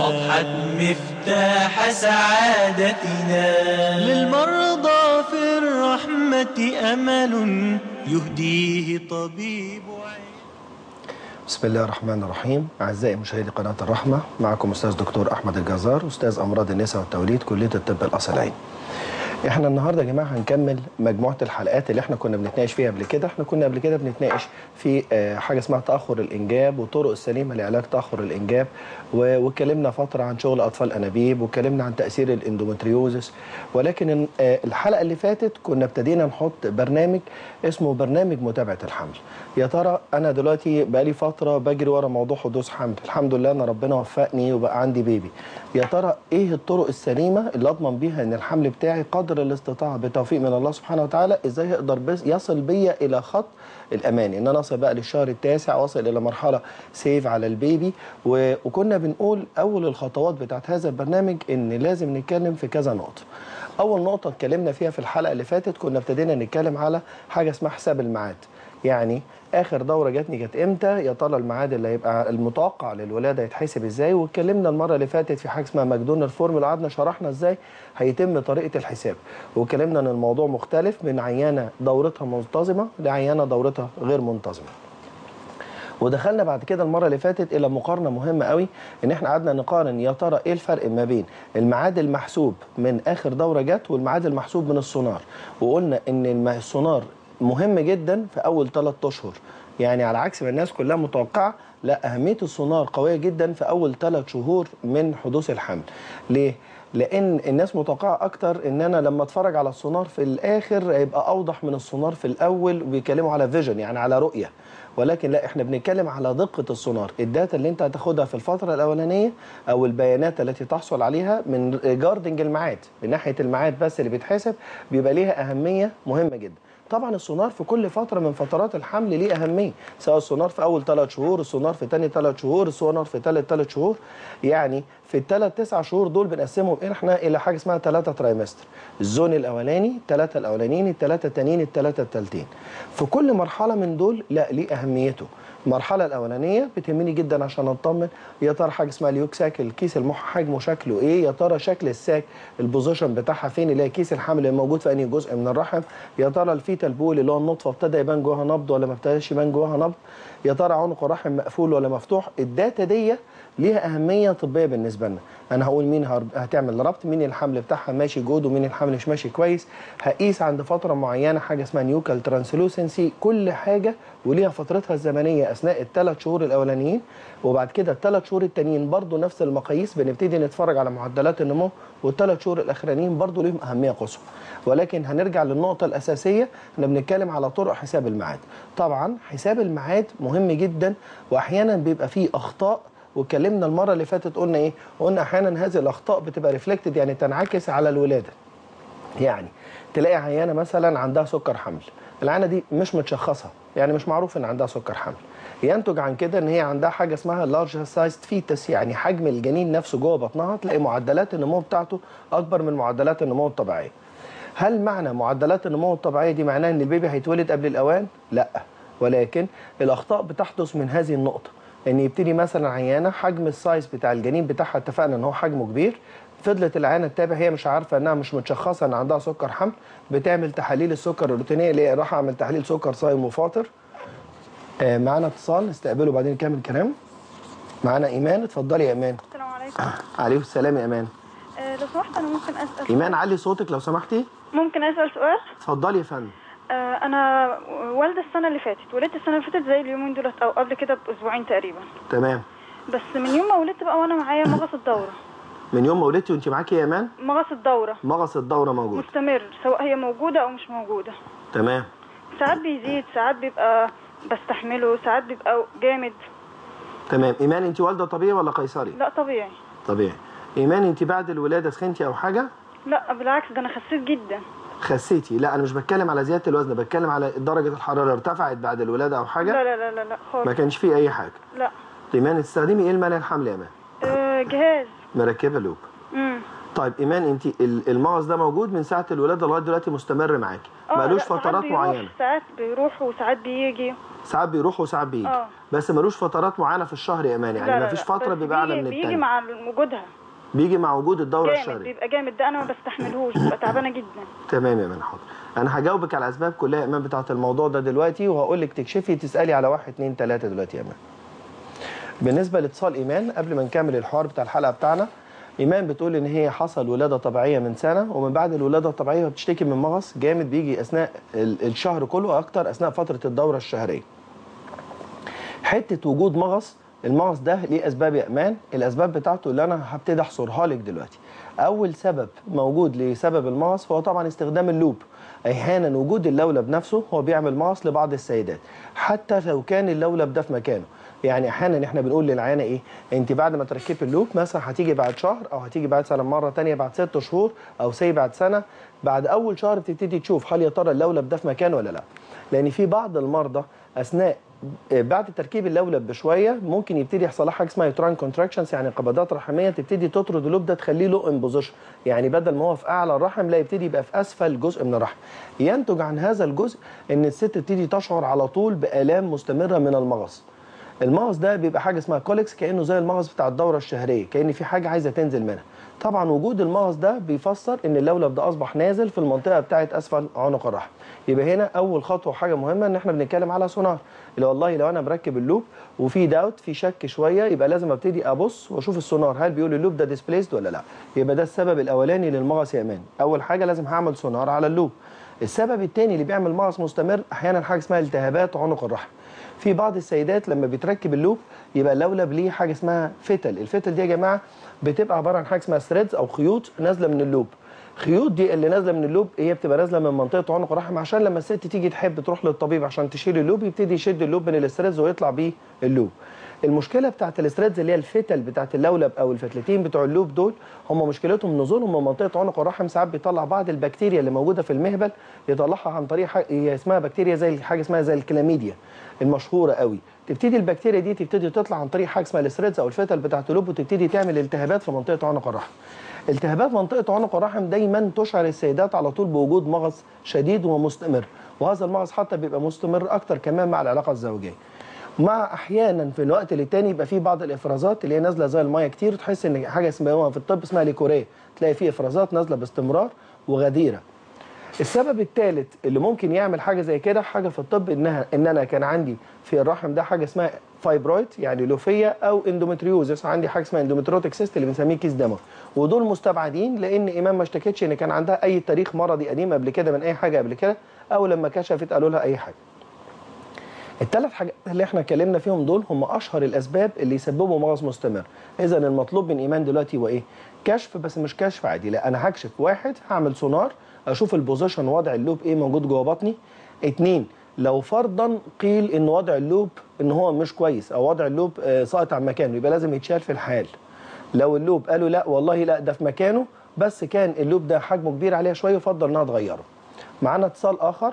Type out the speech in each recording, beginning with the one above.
أضحت مفتاح سعادتنا للمرضى في الرحمة أمل يهديه طبيب عين بسم الله الرحمن الرحيم أعزائي مشاهدي قناة الرحمة معكم أستاذ دكتور أحمد الجزار أستاذ أمراض النساء والتوليد كلية الطب الأصلعين احنا النهارده يا جماعه هنكمل مجموعه الحلقات اللي احنا كنا بنتناقش فيها قبل كده احنا كنا قبل كده بنتناقش في آه، حاجه اسمها تاخر الانجاب والطرق السليمه لعلاج تاخر الانجاب و- واتكلمنا فتره عن شغل اطفال انابيب واتكلمنا عن تاثير الاندومتريوزس ولكن آه، الحلقه اللي فاتت كنا ابتدينا نحط برنامج اسمه برنامج متابعه الحمل يا ترى انا دلوقتي بقالي فتره بجري ورا موضوع حدوث حمل الحمد لله انا ربنا وفقني وبقى عندي بيبي يا ترى ايه الطرق السليمه اللي اضمن بيها ان الحمل بتاعي قدر الاستطاعه بتوفيق من الله سبحانه وتعالى ازاي يقدر بس يصل بيا الى خط الامان ان انا اصل بقى للشهر التاسع واصل الى مرحله سيف على البيبي و... وكنا بنقول اول الخطوات بتاعت هذا البرنامج ان لازم نتكلم في كذا نقطه اول نقطه اتكلمنا فيها في الحلقه اللي فاتت كنا ابتدينا نتكلم على حاجه اسمها حساب الميعاد يعني اخر دوره جاتني كانت امتى يا ترى الميعاد اللي هيبقى المتوقع للولاده يتحسب ازاي واتكلمنا المره اللي فاتت في حاجه اسمها ماكدونالد فورمولا قعدنا شرحنا ازاي هيتم طريقه الحساب واتكلمنا ان الموضوع مختلف من عيانه دورتها منتظمه لعيانه دورتها غير منتظمه ودخلنا بعد كده المره اللي فاتت الى مقارنه مهمه قوي ان احنا قعدنا نقارن يا ترى ايه الفرق ما بين الميعاد المحسوب من اخر دوره جت والميعاد المحسوب من السونار وقلنا ان الم- السونار مهم جدا في اول ثلاث اشهر يعني على عكس ما الناس كلها متوقعه لا اهميه السونار قويه جدا في اول ثلاث شهور من حدوث الحمل ليه لان الناس متوقعه اكتر ان انا لما اتفرج على السونار في الاخر هيبقى اوضح من السونار في الاول وبيتكلموا على فيجن يعني على رؤيه ولكن لا احنا بنتكلم على دقه السونار الداتا اللي انت هتاخدها في الفتره الاولانيه او البيانات التي تحصل عليها من جاردنج الميعاد من ناحيه الميعاد بس اللي بيتحسب بيبقى ليها اهميه مهمه جدا طبعا السونار في كل فتره من فترات الحمل ليه اهميه سواء السونار في اول ثلاث شهور السونار في ثاني ثلاث شهور السونار في ثالث ثلاث شهور يعني في الثلاث تسع شهور دول بنقسمهم احنا الى حاجه اسمها ثلاثه ترايمستر الزون الاولاني الثلاثه الاولانيين الثلاثه التانيين الثلاثه الثالثين في كل مرحله من دول لا ليه اهميته المرحله الاولانيه بتهمني جدا عشان اطمن يا ترى حاجه اسمها اليوكساك الكيس المح حجمه شكله ايه يا ترى شكل الساك البوزيشن بتاعها فين اللي هي كيس الحمل اللي موجود في انهي جزء من الرحم يا ترى الفيتال بول اللي هو النطفه ابتدى يبان جواها نبض ولا ما ابتداش يبان جواها نبض يا ترى عنق الرحم مقفول ولا مفتوح الداتا دي ليها اهميه طبيه بالنسبه لنا انا هقول مين هر- هتعمل ربط مين الحمل بتاعها ماشي جود ومين الحمل مش ماشي كويس هقيس عند فتره معينه حاجه اسمها نيوكال ترانسلوسنسي كل حاجه وليها فترتها الزمنيه اثناء الثلاث شهور الاولانيين وبعد كده الثلاث شهور التانيين برضو نفس المقاييس بنبتدي نتفرج على معدلات النمو والثلاث شهور الاخرانيين برضو ليهم اهميه قصوى ولكن هنرجع للنقطه الاساسيه احنا بنتكلم على طرق حساب الميعاد طبعا حساب الميعاد مهم جدا واحيانا بيبقى فيه اخطاء واتكلمنا المره اللي فاتت قلنا ايه قلنا احيانا هذه الاخطاء بتبقى ريفلكتد يعني تنعكس على الولاده يعني تلاقي عيانه مثلا عندها سكر حمل العيانه دي مش متشخصه يعني مش معروف ان عندها سكر حمل ينتج عن كده ان هي عندها حاجه اسمها لارج سايزد فيتس يعني حجم الجنين نفسه جوه بطنها تلاقي معدلات النمو بتاعته اكبر من معدلات النمو الطبيعيه هل معنى معدلات النمو الطبيعيه دي معناه ان البيبي هيتولد قبل الاوان لا ولكن الاخطاء بتحدث من هذه النقطه ان يبتدي مثلا عيانه حجم السايز بتاع الجنين بتاعها اتفقنا ان هو حجمه كبير فضلت العيانه تتابع هي مش عارفه انها مش متشخصه ان عندها سكر حمل بتعمل تحاليل السكر الروتينيه اللي هي راح اعمل تحليل سكر صايم وفاطر آه معانا اتصال نستقبله وبعدين نكمل كلام معانا ايمان اتفضلي يا ايمان السلام عليكم عليه السلام يا ايمان آه لو سمحت انا ممكن اسال ايمان علي صوتك لو سمحتي ممكن اسال سؤال اتفضلي يا فندم آه انا والده السنه اللي فاتت ولدت السنه اللي فاتت زي اليومين دولت او قبل كده باسبوعين تقريبا تمام بس من يوم ما ولدت بقى وانا معايا مغص الدوره من يوم ما ولدتي وانت معاكي يا ايمان مغص الدوره مغص الدوره موجود مستمر سواء هي موجوده او مش موجوده تمام ساعات بيزيد ساعات بيبقى بستحمله ساعات بيبقى جامد تمام ايمان انت والده طبيعي ولا قيصري لا طبيعي طبيعي ايمان انت بعد الولاده سخنتي او حاجه لا بالعكس ده انا خسيت جدا خسيتي لا انا مش بتكلم على زياده الوزن بتكلم على درجه الحراره ارتفعت بعد الولاده او حاجه لا لا لا لا, لا ما خالص كانش فيه اي حاجه لا ايمان تستخدمي ايه المنع الحمل يا ايمان آه جهاز مركبه لوب امم طيب ايمان انت ال- المغص ده موجود من ساعه الولاده لغايه دلوقتي مستمر معاكي اه مالوش لا، ساعات فترات بيروح، معينه ساعات بيروح وساعات بيجي ساعات بيروح وساعات بيجي اه. بس ملوش فترات معينه في الشهر يا ايمان لا، يعني لا، ما لا، فيش فتره بس بيبقى اعلى بيجي- من بيجي الثانيه مع وجودها بيجي مع وجود الدوره جامد الشهريه بيبقى جامد ده انا ما بستحملهوش ببقى تعبانه جدا تمام يا ايمان حاضر انا هجاوبك على الاسباب كلها يا ايمان بتاعه الموضوع ده دلوقتي وهقول لك تكشفي تسالي على واحد اتنين تلاته دلوقتي يا ايمان بالنسبه لاتصال ايمان قبل ما نكمل الحوار بتاع الحلقه بتاعنا ايمان بتقول ان هي حصل ولاده طبيعيه من سنه ومن بعد الولاده الطبيعيه بتشتكي من مغص جامد بيجي اثناء ال- الشهر كله اكتر اثناء فتره الدوره الشهريه حته وجود مغص المغص ده ليه اسباب يا امان الاسباب بتاعته اللي انا هبتدي احصرها لك دلوقتي اول سبب موجود لسبب المغص هو طبعا استخدام اللوب احيانا وجود اللولب نفسه هو بيعمل مغص لبعض السيدات حتى لو كان اللولب ده في مكانه يعني احيانا احنا بنقول للعيانه ايه انت بعد ما تركبي اللوب مثلا هتيجي بعد شهر او هتيجي بعد سنه مره تانية بعد ست شهور او سي بعد سنه بعد اول شهر بتبتدي تشوف هل يا ترى اللولب ده في مكانه ولا لا لان في بعض المرضى اثناء بعد تركيب اللولب بشويه ممكن يبتدي يحصل لها حاجه اسمها يوتراين كونتراكشنز يعني قبضات رحميه تبتدي تطرد اللوب ده تخليه له ان بوزيشن يعني بدل ما هو في اعلى الرحم لا يبتدي يبقى في اسفل جزء من الرحم ينتج عن هذا الجزء ان الست تبتدي تشعر على طول بالام مستمره من المغص المغص ده بيبقى حاجه اسمها كوليكس كانه زي المغص بتاع الدوره الشهريه كان في حاجه عايزه تنزل منها طبعا وجود المغص ده بيفسر ان اللولب ده اصبح نازل في المنطقه بتاعه اسفل عنق الرحم يبقى هنا اول خطوه وحاجه مهمه ان احنا بنتكلم على سونار اللي والله لو انا مركب اللوب وفي داوت في شك شويه يبقى لازم ابتدي ابص واشوف السونار هل بيقول اللوب ده ديسبليسد ولا لا يبقى ده السبب الاولاني للمغص يا امان اول حاجه لازم هعمل سونار على اللوب السبب الثاني اللي بيعمل مغص مستمر احيانا حاجه اسمها التهابات عنق الرحم في بعض السيدات لما بتركب اللوب يبقى اللولب ليه حاجه اسمها فتل الفتل دي يا جماعه بتبقى عباره عن حاجه اسمها ثريدز او خيوط نازله من اللوب خيوط دي اللي نازله من اللوب هي بتبقى نازله من منطقه عنق الرحم عشان لما الست تيجي تحب تروح للطبيب عشان تشيل اللوب يبتدي يشد اللوب من الثريدز ويطلع بيه اللوب المشكله بتاعت الثريدز اللي هي الفتل بتاعت اللولب او الفتلتين بتوع اللوب دول هم مشكلتهم نزولهم من منطقه عنق الرحم ساعات بيطلع بعض البكتيريا اللي موجوده في المهبل يطلعها عن طريق حاجة هي اسمها بكتيريا زي حاجه اسمها زي الكلاميديا المشهوره قوي تبتدي البكتيريا دي تبتدي تطلع عن طريق حاجه اسمها الثريدز او الفتل بتاعت اللوب وتبتدي تعمل التهابات في منطقه عنق الرحم التهابات منطقه عنق الرحم دايما تشعر السيدات على طول بوجود مغص شديد ومستمر وهذا المغص حتى بيبقى مستمر اكتر كمان مع العلاقه الزوجيه مع احيانا في الوقت للتاني يبقى في بعض الافرازات اللي هي نازله زي الميه كتير تحس ان حاجه اسمها في الطب اسمها ليكوريه تلاقي في افرازات نازله باستمرار وغديره السبب الثالث اللي ممكن يعمل حاجه زي كده حاجه في الطب انها ان انا كان عندي في الرحم ده حاجه اسمها فايبرويد يعني لوفيه او اندومتريوزس عندي حاجه اسمها اندومتروتيك سيست اللي بنسميه كيس دموي ودول مستبعدين لان ايمان ما اشتكتش ان كان عندها اي تاريخ مرضي قديم قبل كده من اي حاجه قبل كده او لما كشفت قالوا لها اي حاجه الثلاث حاجات اللي احنا اتكلمنا فيهم دول هم اشهر الاسباب اللي يسببوا مغص مستمر اذا المطلوب من ايمان دلوقتي هو ايه كشف بس مش كشف عادي لا انا هكشف واحد هعمل سونار اشوف البوزيشن وضع اللوب ايه موجود جوه بطني اتنين لو فرضا قيل ان وضع اللوب ان هو مش كويس او وضع اللوب آه، ساقط عن مكانه يبقى لازم يتشال في الحال لو اللوب قالوا لا والله لا ده في مكانه بس كان اللوب ده حجمه كبير عليها شويه يفضل انها تغيره معانا اتصال اخر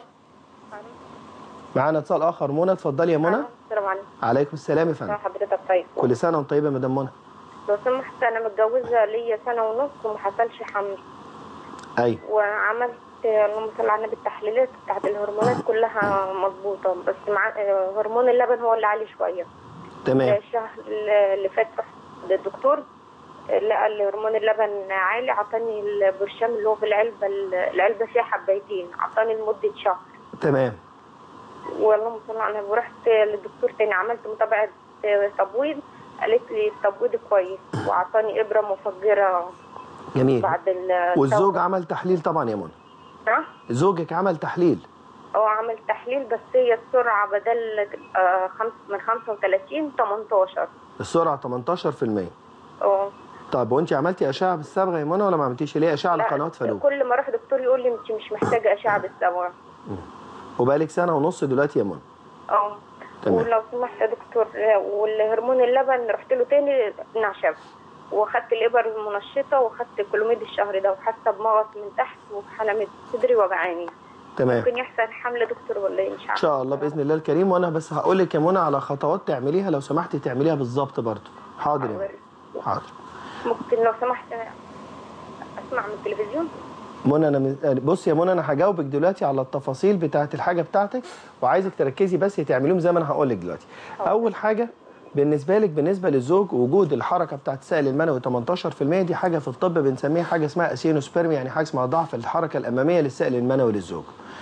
معانا اتصال اخر منى اتفضلي يا منى السلام عليكم عليكم السلام يا فندم حضرتك طيب كل سنه وانت طيبه يا مدام منى لو سمحت انا متجوزه ليا سنه ونص وما حصلش حمل ايوه وعملت اللهم صل على النبي التحليلات بتاعت الهرمونات كلها مظبوطه بس مع آه، هرمون اللبن هو اللي عالي شويه تمام الشهر اللي فات رحت للدكتور لقى لي هرمون اللبن عالي عطاني البرشام اللي هو في العلبه العلبه فيها حبايتين عطاني لمده شهر تمام واللهم صل على النبي ورحت للدكتور تاني عملت متابعه تبويض قالت لي التبويض كويس وعطاني ابره مفجره جميل بعد ال والزوج عمل تحليل طبعا يا منى ها؟ زوجك عمل تحليل هو عمل تحليل بس هي السرعه بدل آه، خمس من 35 18 السرعه 18% اه طب وانت عملتي اشعه بالصبغه يا منى ولا ما عملتيش ليه اشعه على لا، قنوات فالوب كل ما اروح دكتور يقول لي انت مش محتاجه اشعه بالصبغه وبقالك سنه ونص دلوقتي يا منى اه تمام. ولو سمحت يا دكتور آه، والهرمون اللبن رحت له تاني نشف واخدت الابر المنشطه واخدت كلوميد الشهر ده وحاسه بمغص من تحت وحلمة صدري وجعاني تمام ممكن يحصل حمل يا دكتور ولا ايه مش عارفه ان شاء الله باذن الله الكريم وانا بس هقول لك يا منى على خطوات تعمليها لو سمحتي تعمليها بالظبط برضه حاضر يا منى حاضر ممكن لو سمحت اسمع من التلفزيون منى انا من- بص يا منى انا هجاوبك دلوقتي على التفاصيل بتاعه الحاجه بتاعتك وعايزك تركزي بس تعمليهم زي ما انا هقول لك دلوقتي اول حاجه بالنسبه لك بالنسبه للزوج وجود الحركه بتاعه السائل المنوي 18% دي حاجه في الطب بنسميها حاجه اسمها اسينوسبيرمي يعني حاجه اسمها ضعف الحركه الاماميه للسائل المنوي للزوج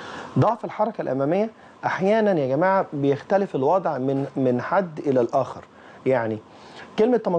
ضعف الحركه الاماميه احيانا يا جماعه بيختلف الوضع من من حد الى الاخر يعني كلمه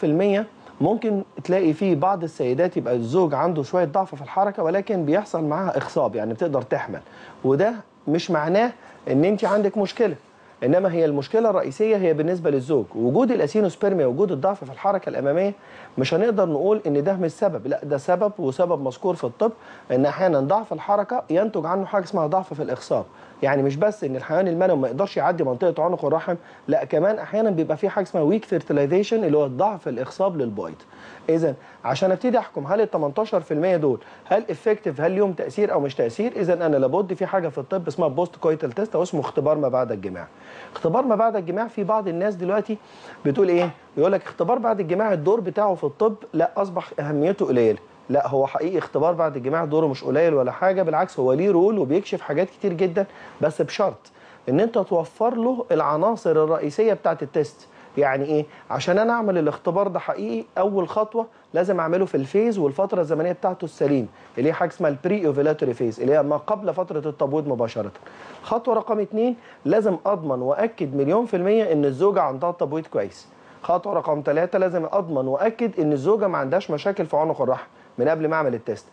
18% ممكن تلاقي فيه بعض السيدات يبقى الزوج عنده شويه ضعف في الحركه ولكن بيحصل معاها اخصاب يعني بتقدر تحمل وده مش معناه ان انت عندك مشكله انما هي المشكله الرئيسيه هي بالنسبه للزوج وجود الاسينوسبيرميا وجود الضعف في الحركه الاماميه مش هنقدر نقول ان ده مش سبب لا ده سبب وسبب مذكور في الطب ان احيانا ضعف الحركه ينتج عنه حاجه اسمها ضعف في الاخصاب يعني مش بس ان الحيوان المنوي ما يقدرش يعدي منطقه عنق الرحم لا كمان احيانا بيبقى في حاجه اسمها ويك فيرتلايزيشن اللي هو ضعف الاخصاب للبويض اذا عشان ابتدي احكم هل ال 18% دول هل افكتيف هل ليهم تاثير او مش تاثير اذا انا لابد في حاجه في الطب اسمها بوست كويتال تيست او اسمه اختبار ما بعد الجماع اختبار ما بعد الجماع في بعض الناس دلوقتي بتقول ايه يقول لك اختبار بعد الجماع الدور بتاعه في الطب لا اصبح اهميته قليله لا هو حقيقي اختبار بعد الجماع دوره مش قليل ولا حاجه بالعكس هو ليه رول وبيكشف حاجات كتير جدا بس بشرط ان انت توفر له العناصر الرئيسيه بتاعه التيست يعني ايه عشان انا اعمل الاختبار ده حقيقي اول خطوه لازم اعمله في الفيز والفتره الزمنيه بتاعته السليم اللي هي حاجه اسمها البري اوفيلاتوري فيز اللي هي ما قبل فتره التبويض مباشره خطوه رقم اتنين لازم اضمن واكد مليون في الميه ان الزوجه عندها تبويض كويس خطوه رقم ثلاثة لازم اضمن واكد ان الزوجه ما عندهاش مشاكل في عنق الرحم من قبل ما اعمل التيست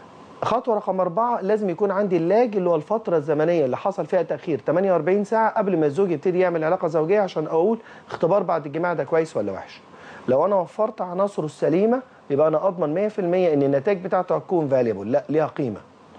خطوه رقم أربعة لازم يكون عندي اللاج اللي هو الفتره الزمنيه اللي حصل فيها تاخير 48 ساعه قبل ما الزوج يبتدي يعمل علاقه زوجيه عشان اقول اختبار بعد الجماع ده كويس ولا وحش لو انا وفرت عناصره السليمه يبقى انا اضمن 100% ان النتائج بتاعته هتكون فاليبل لا ليها قيمه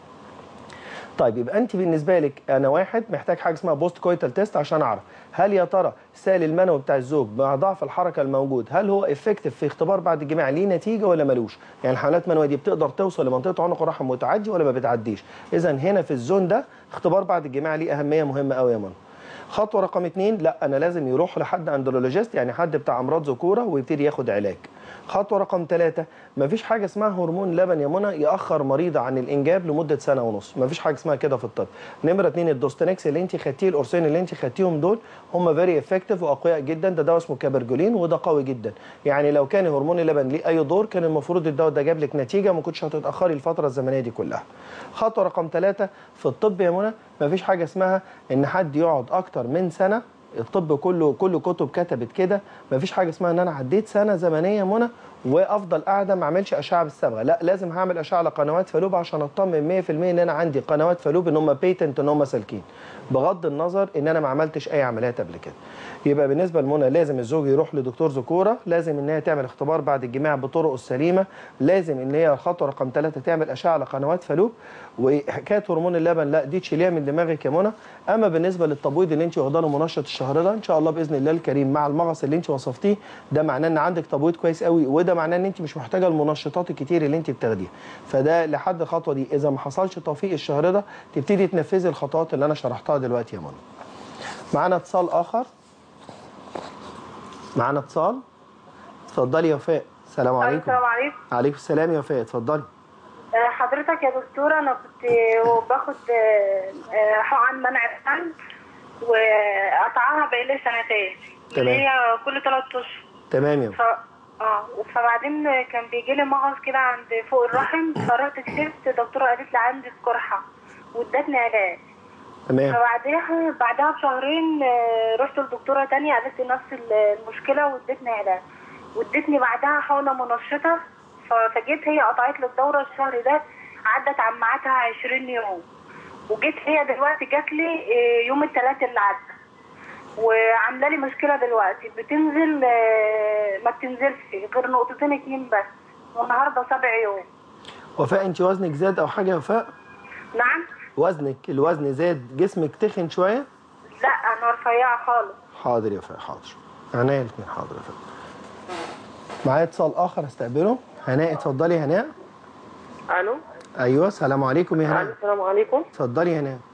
طيب يبقى انت بالنسبه لك انا واحد محتاج حاجه اسمها بوست كويتال تيست عشان اعرف هل يا ترى السائل المنوي بتاع الزوج مع ضعف الحركه الموجود هل هو افكتيف في اختبار بعد الجماع ليه نتيجه ولا ملوش يعني الحملات المنويه دي بتقدر توصل لمنطقه عنق الرحم وتعدي ولا ما بتعديش اذا هنا في الزون ده اختبار بعد الجماع ليه اهميه مهمه قوي يا منى خطوه رقم اتنين لا انا لازم يروح لحد اندرولوجيست يعني حد بتاع امراض ذكوره ويبتدي ياخد علاج خطوه رقم ثلاثة مفيش حاجه اسمها هرمون لبن يا منى ياخر مريضه عن الانجاب لمده سنه ونص مفيش حاجه اسمها كده في الطب نمره اتنين الدوستنكس اللي انت خدتيه القرصين اللي انت خدتيهم دول هم فيري افكتيف واقوياء جدا ده دواء اسمه كابرجولين وده قوي جدا يعني لو كان هرمون اللبن ليه اي دور كان المفروض الدواء ده جاب لك نتيجه ما كنتش هتتاخري الفتره الزمنيه دي كلها خطوه رقم ثلاثة في الطب يا منى مفيش حاجه اسمها ان حد يقعد اكتر من سنه الطب كله كله كتب كتبت كده مفيش حاجه اسمها ان انا عديت سنه زمنيه يا منى وافضل قاعده ما اعملش اشعه بالصبغه لا لازم هعمل اشعه على قنوات فالوب عشان اطمن 100% ان انا عندي قنوات فالوب ان هم بيتنت ان هم سالكين بغض النظر ان انا ما عملتش اي عمليات قبل كده يبقى بالنسبه لمنى لازم الزوج يروح لدكتور ذكوره لازم ان هي تعمل اختبار بعد الجماع بطرق السليمه لازم ان هي الخطوه رقم ثلاثة تعمل اشعه على قنوات فالوب وحكايه هرمون اللبن لا دي تشيليها من دماغك يا منى اما بالنسبه للتبويض اللي انت واخداه له منشط الشهر ده ان شاء الله باذن الله الكريم مع المغص اللي انت وصفتيه ده معناه ان عندك تبويض كويس قوي وده معناه ان انت مش محتاجه المنشطات الكتير اللي انت بتاخديها فده لحد الخطوه دي اذا ما حصلش توفيق الشهر ده تبتدي تنفذي الخطوات اللي انا شرحتها دلوقتي يا منى معانا اتصال اخر معانا اتصال اتفضلي يا وفاء السلام عليكم السلام عليكم عليكم السلام يا وفاء اتفضلي آه، حضرتك يا دكتورة أنا كنت باخد آه، آه، حقن منع الحمل وقطعها بقالي سنتين تمام. اللي هي كل ثلاث أشهر تمام يا ف... اه فبعدين كان بيجي لي مغص كده عند فوق الرحم فرحت كشفت دكتورة قالت لي عندي قرحة وادتني علاج تمام فبعدها بعدها بشهرين آه، رحت لدكتورة تانية قالت لي نفس المشكلة وادتني علاج وادتني بعدها حقنة منشطة ف- فجيت هي قطعت لي الدورة الشهر ده عدت عن ميعادها 20 يوم وجيت هي دلوقتي جات لي آه، يوم الثلاث اللي عدى وعامله لي مشكله دلوقتي بتنزل آه، ما بتنزلش غير نقطتين اتنين بس والنهارده سبع يوم وفاء انت وزنك زاد او حاجه يا وفاء نعم وزنك الوزن زاد جسمك تخن شويه لا انا رفيعه خالص حاضر يا وفاء حاضر عينيا الاثنين حاضر يا وفاء معايا اتصال اخر استقبله هناء اتفضلي يا هناء الو ايوه السلام عليكم يا الو هناء السلام عليكم اتفضلي يا هناء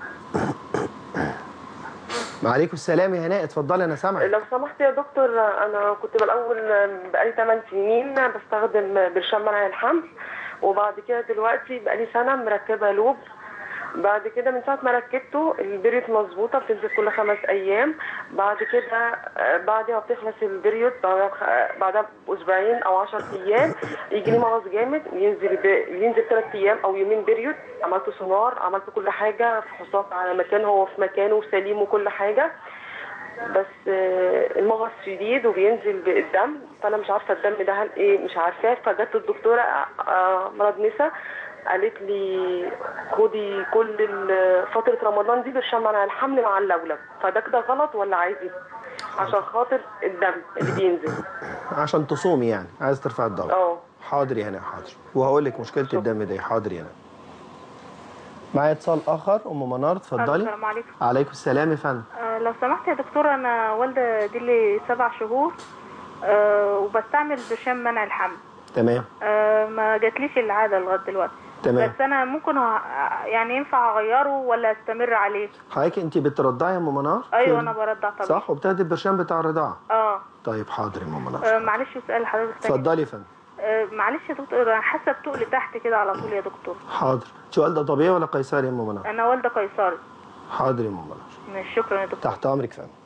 وعليكم السلام يا هناء اتفضلي انا سامعك لو سمحت يا دكتور انا كنت بالاول بقالي 8 سنين بستخدم برشام منع الحمل وبعد كده دلوقتي بقالي سنه مركبه لوب بعد كده من ساعه ما ركبته البريود مظبوطه بتنزل كل خمس ايام بعد كده آه، بعد ما بتخلص البريود بعدها بخ- بعدها باسبوعين او 10 ايام يجي لي مغص جامد ينزل ب... ينزل ثلاث ايام او يومين بريود عملت سونار عملت كل حاجه فحوصات على مكان هو في مكانه سليم وكل حاجه بس آه، المغص شديد وبينزل بالدم فانا مش عارفه الدم ده هل ايه مش عارفاه فجت الدكتوره آه، مرض نسا قالت لي خدي كل ال- فتره رمضان دي برشام منع الحمل مع اللولب فده كده غلط ولا عادي عشان خاطر الدم اللي بينزل عشان تصومي يعني عايز ترفع الضغط اه حاضر يا هنا حاضر وهقول لك مشكله الدم دي حاضر يا هنا معايا اتصال اخر ام منار اتفضلي السلام عليكم عليكم السلام يا فندم آه، لو سمحت يا دكتور انا والده دي لي سبع شهور آه، وبستعمل برشام منع الحمل تمام آه، ما جاتليش العاده لغايه دلوقتي تمام بس انا ممكن أ- يعني ينفع اغيره ولا استمر عليه حضرتك انت بترضعي يا ام منار ايوه في- انا برضع طبعا صح وبتاخدي البرشام بتاع الرضاعه اه طيب حاضر يا ام منار آه، معلش سؤال حضرتك تاني اتفضلي يا فندم آه، معلش يا دكتور انا حاسه بتقل تحت كده على طول يا دكتور حاضر السؤال ده طبيعي ولا قيصري يا ام منار انا والده قيصري حاضر يا ام منار ماشي، شكرا يا دكتور تحت امرك فندم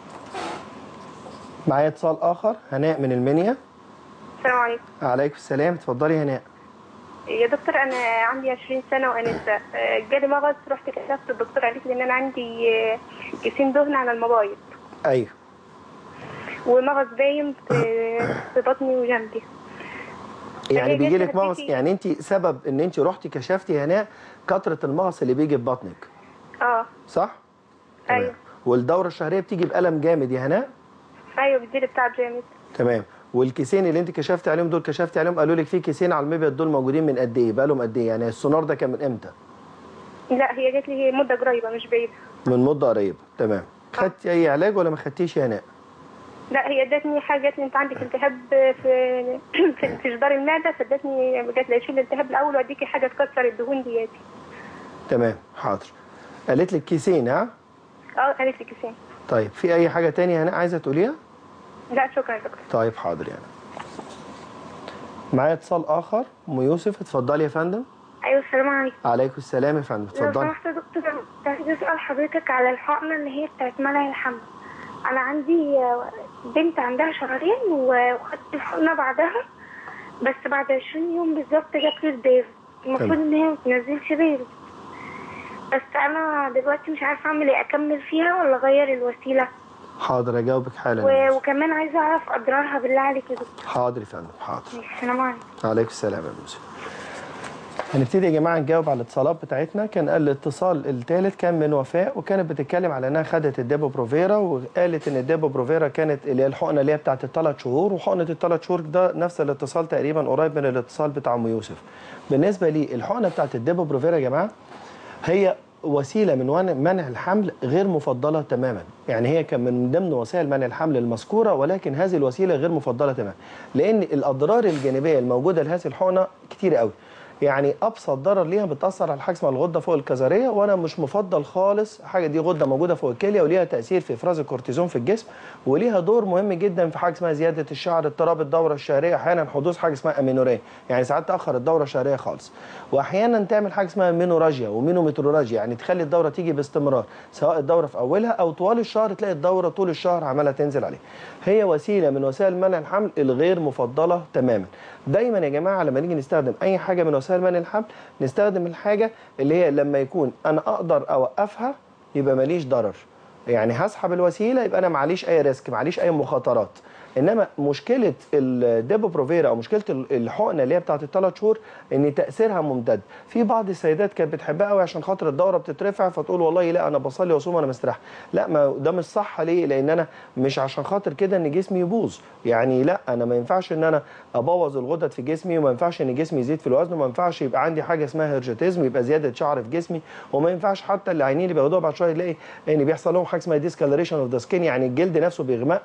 معايا اتصال اخر هناء من المنيا السلام عليكم عليكم السلام اتفضلي هناء يا دكتور انا عندي 20 سنه وانسه آه، جالي مغص رحت كشفت الدكتور قالت لي ان انا عندي آه، كيسين دهن على المبايض ايوه ومغص باين في في بطني وجنبي يعني هي بيجي جت لك مغص نتيجة- يعني انت سبب ان انت رحتي كشفتي هناء كثره المغص اللي بيجي في بطنك اه صح تمام. ايوه والدوره الشهريه بتيجي بالم جامد يا هناء ايوه بتجيلي بتاع جامد تمام والكيسين اللي انت كشفتي عليهم دول كشفتي عليهم قالوا لك في كيسين على المبيض دول موجودين من قد ايه بقالهم قد ايه يعني السونار ده كان من امتى لا هي جات لي مده قريبه مش بعيده من مده قريبه تمام خدتي اي علاج ولا ما خدتيش يا هناء لا هي ادتني حاجه قالت لي انت عندك التهاب في في, في جدار المعده فادتني قالت لي شيل الالتهاب الاول واديكي حاجه تكسر الدهون دياتي تمام حاضر قالت لك كيسين ها اه قالت لي كيسين طيب في اي حاجه تانية يا هناء عايزه تقوليها لا شكرا يا دكتور طيب حاضر يعني معايا اتصال اخر ام يوسف اتفضلي يا فندم ايوه السلام عليكم عليكم السلام يا فندم لو اتفضلي سمحت يا دكتور أنا كنت عايزة اسال حضرتك على الحقنه اللي هي بتاعت منع الحمل انا عندي آه، بنت عندها شهرين و- وخدت الحقنه بعدها بس بعد 20 يوم بالظبط جات لي البيض المفروض تمام. ان هي ما تنزلش بيض بس انا دلوقتي مش عارفه اعمل ايه اكمل فيها ولا اغير الوسيله حاضر اجاوبك حالا و... يا يوسف. وكمان عايزه اعرف اضرارها بالله عليك يا دكتور حاضر يا فندم حاضر السلام عليكم عليكم السلام يا يوسف هنبتدي يا جماعه نجاوب على الاتصالات بتاعتنا كان الاتصال الثالث كان من وفاء وكانت بتتكلم على انها خدت الديبو بروفيرا وقالت ان الديبو بروفيرا كانت اللي هي الحقنه اللي هي بتاعت الثلاث شهور وحقنه الثلاث شهور ده نفس الاتصال تقريبا قريب من الاتصال بتاع ام يوسف بالنسبه لي الحقنه بتاعت الديبو بروفيرا يا جماعه هي وسيله من ون- منع الحمل غير مفضله تماما يعني هي كان من ضمن وسائل منع الحمل المذكوره ولكن هذه الوسيله غير مفضله تماما لان الاضرار الجانبيه الموجوده لهذه الحقنه كتير قوي يعني ابسط ضرر ليها بتاثر على حاجه اسمها الغده فوق الكظريه وانا مش مفضل خالص حاجه دي غده موجوده فوق الكليه وليها تاثير في افراز الكورتيزون في الجسم وليها دور مهم جدا في حاجه اسمها زياده الشعر اضطراب الدوره الشهريه احيانا حدوث حاجه اسمها امينوريه يعني ساعات تاخر الدوره الشهريه خالص واحيانا تعمل حاجه اسمها مينوراجيا ومينومتروراجيا يعني تخلي الدوره تيجي باستمرار سواء الدوره في اولها او طوال الشهر تلاقي الدوره طول الشهر عماله تنزل عليه هي وسيله من وسائل منع الحمل الغير مفضله تماما دايما يا جماعه لما نيجي نستخدم اي حاجه من وسائل منع الحمل نستخدم الحاجه اللي هي لما يكون انا اقدر اوقفها يبقى ماليش ضرر يعني هسحب الوسيله يبقى انا معليش اي ريسك معليش اي مخاطرات انما مشكله الديبو بروفيرا او مشكله ال- الحقنه اللي هي بتاعت الثلاث شهور ان تاثيرها ممتد في بعض السيدات كانت بتحبها قوي عشان خاطر الدوره بتترفع فتقول والله لا انا بصلي واصوم وانا مستريح لا ما ده مش صح ليه لان انا مش عشان خاطر كده ان جسمي يبوظ يعني لا انا ما ينفعش ان انا ابوظ الغدد في جسمي وما ينفعش ان جسمي يزيد في الوزن وما ينفعش يبقى عندي حاجه اسمها هرجتيزم يبقى زياده شعر في جسمي وما ينفعش حتى اللي عينين اللي بياخدوها بعد شويه يلاقي ان بيحصل لهم حاجه اسمها ديسكالريشن اوف ذا سكين يعني الجلد نفسه بيغمق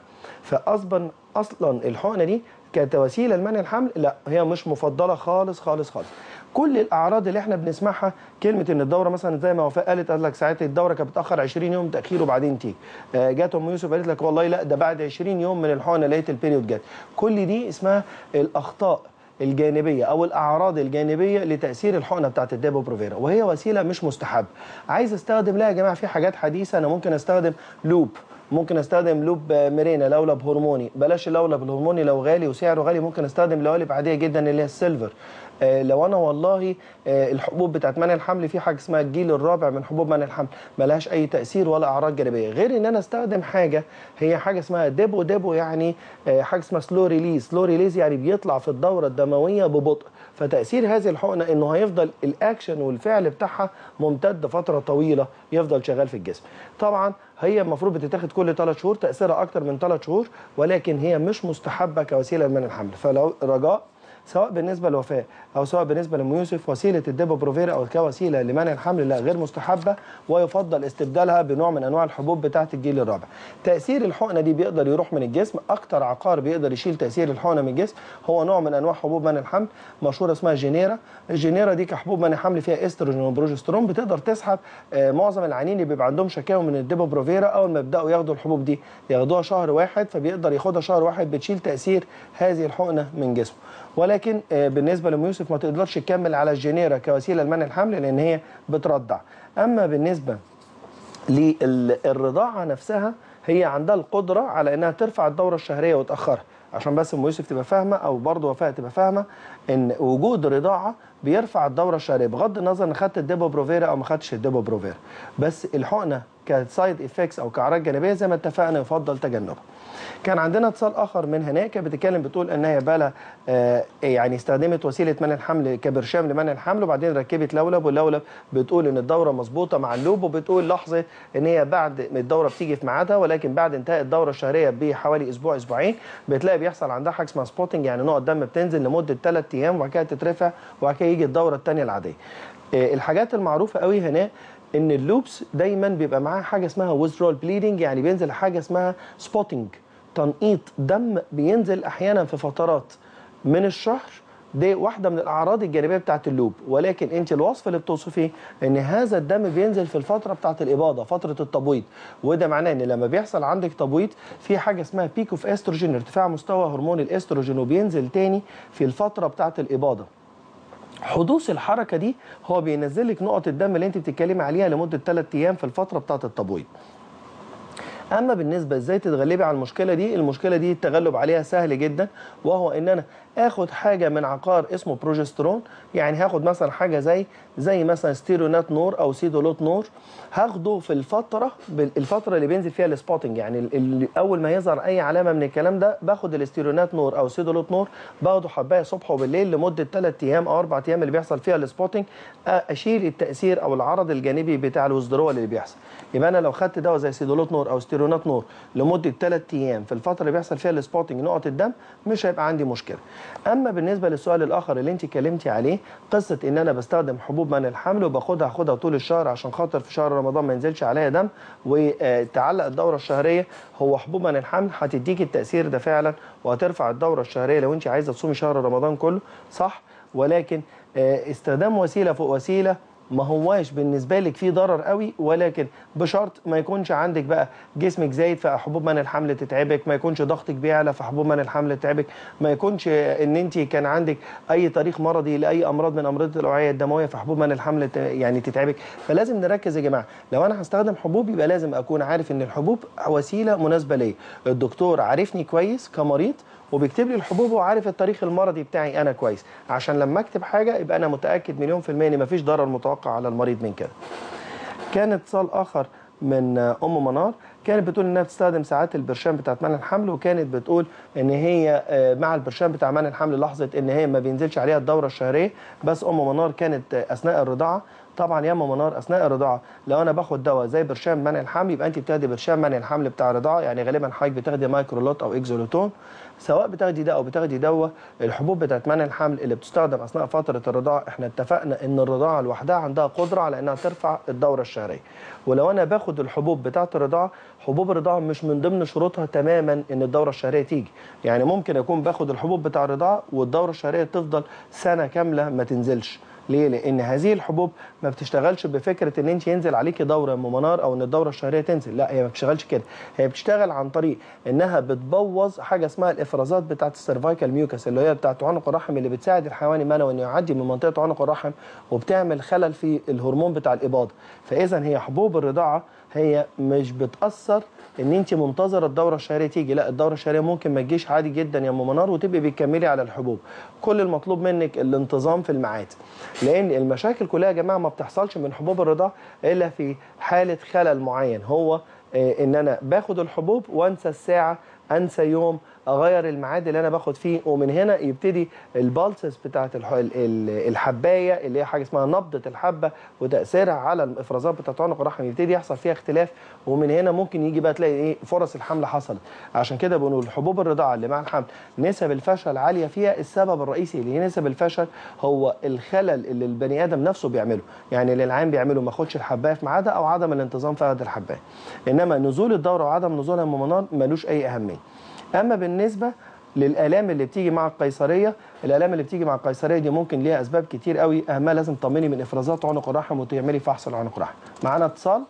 فاصلا اصلا الحقنه دي كوسيله لمنع الحمل لا هي مش مفضله خالص خالص خالص كل الاعراض اللي احنا بنسمعها كلمه ان الدوره مثلا زي ما وفاء قالت قال لك ساعات الدوره كانت بتاخر 20 يوم تاخير وبعدين تيجي آه، جات ام يوسف قالت لك والله لا ده بعد 20 يوم من الحقنه لقيت البيريود جت كل دي اسمها الاخطاء الجانبيه او الاعراض الجانبيه لتاثير الحقنه بتاعت الديبو بروفيرا وهي وسيله مش مستحب عايز استخدم لا يا جماعه في حاجات حديثه انا ممكن استخدم لوب ممكن استخدم لوب ميرينا لولب هرموني بلاش اللولب الهرموني لو غالي وسعره غالي ممكن استخدم لوالب عاديه جدا اللي هي السيلفر آه، لو انا والله آه، الحبوب بتاعت منع الحمل في حاجه اسمها الجيل الرابع من حبوب منع الحمل ملهاش اي تاثير ولا اعراض جانبيه غير ان انا استخدم حاجه هي حاجه اسمها ديبو ديبو يعني آه، حاجه اسمها سلو ريليز سلو ريليز يعني بيطلع في الدوره الدمويه ببطء فتاثير هذه الحقنه انه هيفضل الاكشن والفعل بتاعها ممتد فتره طويله يفضل شغال في الجسم طبعا هي المفروض بتتاخد كل ثلاث شهور تاثيرها اكتر من ثلاث شهور ولكن هي مش مستحبه كوسيله من الحمل فلو رجاء سواء بالنسبه للوفاه او سواء بالنسبه لام يوسف وسيله الديبو بروفيرا او كوسيله لمنع الحمل لا غير مستحبه ويفضل استبدالها بنوع من انواع الحبوب بتاعه الجيل الرابع. تاثير الحقنه دي بيقدر يروح من الجسم اكتر عقار بيقدر يشيل تاثير الحقنه من الجسم هو نوع من انواع حبوب منع الحمل مشهوره اسمها جينيرا. الجينيرا دي كحبوب منع حمل فيها استروجين وبروجسترون بتقدر تسحب آه، معظم العيانين اللي بيبقى عندهم شكاوى من الديبو بروفيرا اول ما يبداوا ياخدوا الحبوب دي ياخدوها شهر واحد فبيقدر ياخدها شهر واحد بتشيل تاثير هذه الحقنه من جسمه. ولكن آه، بالنسبه لام يوسف ما تقدرش تكمل على الجينيرا كوسيله لمنع الحمل لان هي بترضع اما بالنسبه للرضاعه نفسها هي عندها القدره على انها ترفع الدوره الشهريه وتاخرها عشان بس ام يوسف تبقى فاهمه او برضه وفاء تبقى فاهمه ان وجود رضاعه بيرفع الدوره الشهريه بغض النظر ان خدت الديبو بروفيرا او ما خدتش الديبو بروفيرا بس الحقنه كسايد افكتس او كاعراض جانبيه زي ما اتفقنا يفضل تجنبها كان عندنا اتصال اخر من هناك كانت بتتكلم بتقول ان هي بقى آه يعني استخدمت وسيله منع الحمل كبرشام لمنع الحمل وبعدين ركبت لولب واللولب بتقول ان الدوره مظبوطه مع اللوب وبتقول لحظه ان هي بعد ما الدوره بتيجي في ميعادها ولكن بعد انتهاء الدوره الشهريه بحوالي اسبوع اسبوعين بتلاقي بيحصل عندها حاجه اسمها سبوتنج يعني نوع الدم بتنزل لمده ثلاث ايام وبعد كده تترفع وبعد كده يجي الدوره الثانيه العاديه. آه الحاجات المعروفه قوي هنا ان اللوبس دايما بيبقى معاها حاجه اسمها ويزرول بليدنج يعني بينزل حاجه اسمها سبوتنج تنقيط دم بينزل احيانا في فترات من الشهر دي واحدة من الأعراض الجانبية بتاعت اللوب ولكن أنت الوصف اللي بتوصفيه إن هذا الدم بينزل في الفترة بتاعت الإباضة فترة التبويض وده معناه إن لما بيحصل عندك تبويض في حاجة اسمها بيك اوف استروجين ارتفاع مستوى هرمون الاستروجين وبينزل تاني في الفترة بتاعت الإباضة حدوث الحركة دي هو بينزل لك نقط الدم اللي أنت بتتكلمي عليها لمدة 3 أيام في الفترة بتاعت التبويض اما بالنسبه ازاي تتغلبي على المشكله دي المشكله دي التغلب عليها سهل جدا وهو ان انا اخد حاجه من عقار اسمه بروجسترون يعني هاخد مثلا حاجه زي زي مثلا ستيرونات نور او سيدولوت نور هاخده في الفتره الفتره اللي بينزل فيها السبوتنج يعني اللي اول ما يظهر اي علامه من الكلام ده باخد الاستيرونات نور او سيدولوت نور باخده حبايه صبح وبالليل لمده 3 ايام او 4 ايام اللي بيحصل فيها السبوتنج اشيل التاثير او العرض الجانبي بتاع الوزدرول اللي بيحصل يبقى انا لو خدت دواء زي سيدولوت نور او ستيرونات نور لمده 3 ايام في الفتره اللي بيحصل فيها السبوتنج نقط الدم مش هيبقى عندي مشكله اما بالنسبه للسؤال الاخر اللي انت اتكلمتي عليه قصه ان انا بستخدم حبوب منع الحمل وباخدها اخدها طول الشهر عشان خاطر في شهر رمضان ما ينزلش عليا دم وتعلق الدوره الشهريه هو حبوب منع الحمل هتديك التاثير ده فعلا وهترفع الدوره الشهريه لو انت عايزه تصومي شهر رمضان كله صح ولكن استخدام وسيله فوق وسيله ما هواش بالنسبه لك فيه ضرر قوي ولكن بشرط ما يكونش عندك بقى جسمك زايد فحبوب منع الحمل تتعبك ما يكونش ضغطك بيعلى فحبوب منع الحمل تتعبك ما يكونش ان انت كان عندك اي تاريخ مرضي لاي امراض من امراض الاوعيه الدمويه فحبوب منع الحمل يعني تتعبك فلازم نركز يا جماعه لو انا هستخدم حبوب يبقى لازم اكون عارف ان الحبوب وسيله مناسبه ليا الدكتور عارفني كويس كمريض وبيكتب لي الحبوب وعارف التاريخ المرضي بتاعي انا كويس عشان لما اكتب حاجه يبقى انا متاكد مليون في الميه ان مفيش ضرر متوقع على المريض من كده. كان اتصال اخر من ام منار كانت بتقول انها بتستخدم ساعات البرشام بتاعت منع الحمل وكانت بتقول ان هي مع البرشام بتاع منع الحمل لاحظت ان هي ما بينزلش عليها الدوره الشهريه بس ام منار كانت اثناء الرضاعه طبعا يا ام منار اثناء الرضاعه لو انا باخد دواء زي برشام منع الحمل يبقى انت بتاخدي برشام منع الحمل بتاع الرضاعه يعني غالبا حضرتك بتاخدي مايكرولوت او اكزولوتون سواء بتاخدي ده او بتاخدي دواء الحبوب بتاعت منع الحمل اللي بتستخدم اثناء فتره الرضاعه احنا اتفقنا ان الرضاعه لوحدها عندها قدره على انها ترفع الدوره الشهريه ولو انا باخد الحبوب بتاعت الرضاعه حبوب الرضاعه مش من ضمن شروطها تماما ان الدوره الشهريه تيجي يعني ممكن اكون باخد الحبوب بتاع الرضاعه والدوره الشهريه تفضل سنه كامله ما تنزلش ليه لان هذه الحبوب ما بتشتغلش بفكره ان انت ينزل عليكي دوره ام منار او ان الدوره الشهريه تنزل لا هي ما بتشتغلش كده هي بتشتغل عن طريق انها بتبوظ حاجه اسمها الافرازات بتاعه السيرفايكال ميوكس اللي هي بتاعه عنق الرحم اللي بتساعد الحيوان المنوي انه يعدي من منطقه عنق الرحم وبتعمل خلل في الهرمون بتاع الاباضه فاذا هي حبوب الرضاعه هي مش بتاثر ان انت منتظره الدوره الشهريه تيجي لا الدوره الشهريه ممكن ما تجيش عادي جدا يا ام منار وتبقي بتكملي على الحبوب كل المطلوب منك الانتظام في الميعاد لان المشاكل كلها يا جماعه ما بتحصلش من حبوب الرضاعه الا في حاله خلل معين هو آه، ان انا باخد الحبوب وانسى الساعه انسى يوم اغير الميعاد اللي انا باخد فيه ومن هنا يبتدي البالسس بتاعت الح- ال- ال- الحبايه اللي هي حاجه اسمها نبضه الحبه وتاثيرها على الافرازات بتاعت عنق الرحم يبتدي يحصل فيها اختلاف ومن هنا ممكن يجي بقى تلاقي ايه فرص الحمل حصلت عشان كده بنقول حبوب الرضاعه اللي مع الحمل نسب الفشل عاليه فيها السبب الرئيسي اللي هي نسب الفشل هو الخلل اللي البني ادم نفسه بيعمله يعني اللي العين بيعمله ما ياخدش الحبايه في ميعادها او عدم الانتظام في هذه الحبايه انما نزول الدوره وعدم نزولها من منار ملوش اي اهميه اما بالنسبه للالام اللي بتيجي مع القيصريه الالام اللي بتيجي مع القيصريه دي ممكن ليها اسباب كتير قوي اهمها لازم تطمني من افرازات عنق الرحم وتعملي فحص لعنق الرحم معانا اتصال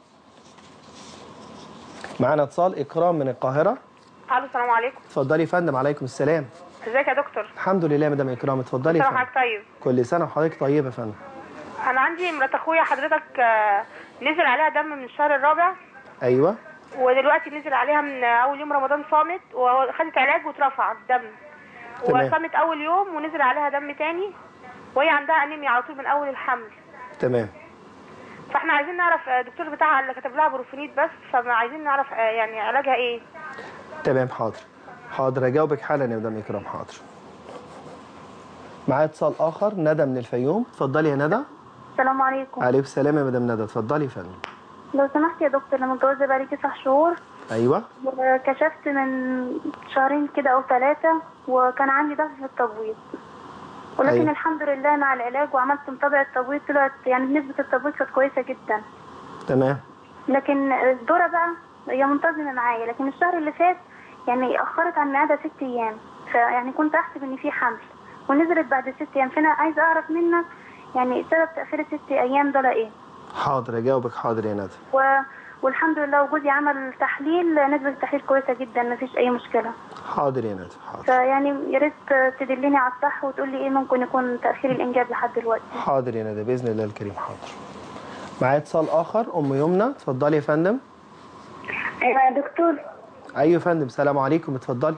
معانا اتصال اكرام من القاهره الو السلام عليكم اتفضلي يا فندم عليكم السلام ازيك يا دكتور الحمد لله يا مدام اكرام اتفضلي يا سلام فندم حضرتك طيب كل سنه وحضرتك طيبه يا فندم انا عندي مرات اخويا حضرتك آه، نزل عليها دم من الشهر الرابع ايوه ودلوقتي نزل عليها من اول يوم رمضان صامت وخدت علاج واترفع الدم تمام. وصامت اول يوم ونزل عليها دم تاني وهي عندها انيميا على طول من اول الحمل تمام فاحنا عايزين نعرف آه، الدكتور بتاعها اللي كتب لها بروفينيد بس فعايزين نعرف آه، يعني علاجها ايه تمام حاضر حاضر اجاوبك حالا يا مدام اكرام حاضر معايا اتصال اخر ندى من الفيوم اتفضلي يا ندى السلام عليكم عليكم السلام يا مدام ندى اتفضلي يا فندم لو سمحت يا دكتور انا متجوزه بقالي تسع شهور ايوه وكشفت من شهرين كده او ثلاثه وكان عندي ضعف في التبويض ولكن أيوة. الحمد لله مع العلاج وعملت متابعه تبويض طلعت يعني نسبه التبويض كانت كويسه جدا تمام لكن الدورة بقى هي منتظمة معايا لكن الشهر اللي فات يعني أخرت عن ميعادها ست أيام فيعني كنت أحسب إن في حمل ونزلت بعد ست أيام فأنا عايزة أعرف منك يعني سبب تأخير الست أيام ده إيه حاضر اجاوبك حاضر يا ندى و... والحمد لله وجوزي عمل تحليل نسبة التحليل كويسة جدا مفيش أي مشكلة حاضر يا ندى حاضر فيعني يا ريت تدلني على الصح وتقول لي إيه ممكن يكون تأخير الإنجاب لحد دلوقتي حاضر يا ندى باذن الله الكريم حاضر معايا اتصال اخر ام يمنى اتفضلي يا فندم أيوة يا دكتور ايوه يا فندم سلام عليكم اتفضلي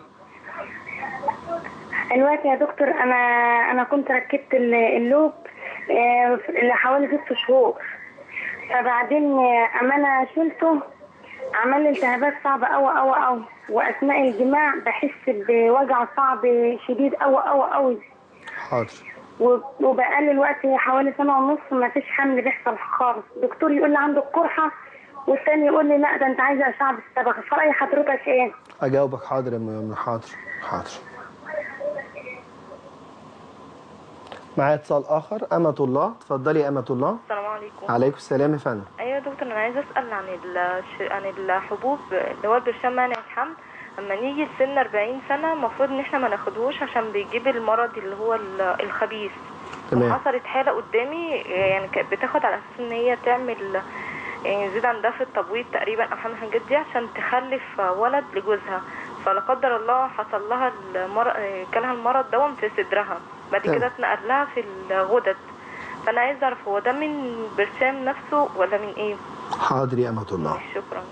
الوقت يا دكتور انا انا كنت ركبت ال- اللوب آه، اللي حوالي ست شهور فبعدين آه، اما انا شلته عمل لي التهابات صعبة أوي أوي أوي وأثناء الجماع بحس بوجع صعب شديد أوي أوي أوي حاضر و- وبقالي الوقت حوالي سنة ونص ما فيش حمل بيحصل خالص دكتور يقول لي عندك قرحة والتاني يقول لي لا ده انت عايزة أشعة بالصبغة فرأي حضرتك ايه؟ اجاوبك حاضر يا ام يمنى حاضر حاضر معايا اتصال اخر امة الله اتفضلي يا امة الله السلام عليكم عليكم السلام يا فندم ايوه يا دكتور انا عايزه اسال عن الش... عن الحبوب اللي هو برشام منع الحمل اما نيجي لسن 40 سنه المفروض ان احنا ما ناخدهوش عشان بيجيب المرض اللي هو ال- الخبيث تمام. وحصلت حاله قدامي يعني كانت بتاخد على اساس ان هي تعمل يعني يزيد عندها في التبويض تقريبا او حاجه من الحاجات دي عشان تخلف ولد لجوزها فلا قدر الله حصل لها المرض جالها المرض ده في صدرها بعد تمام. كده اتنقل لها في الغدد فانا عايزه اعرف هو ده من برشام نفسه ولا من ايه حاضر يا امة الله شكرا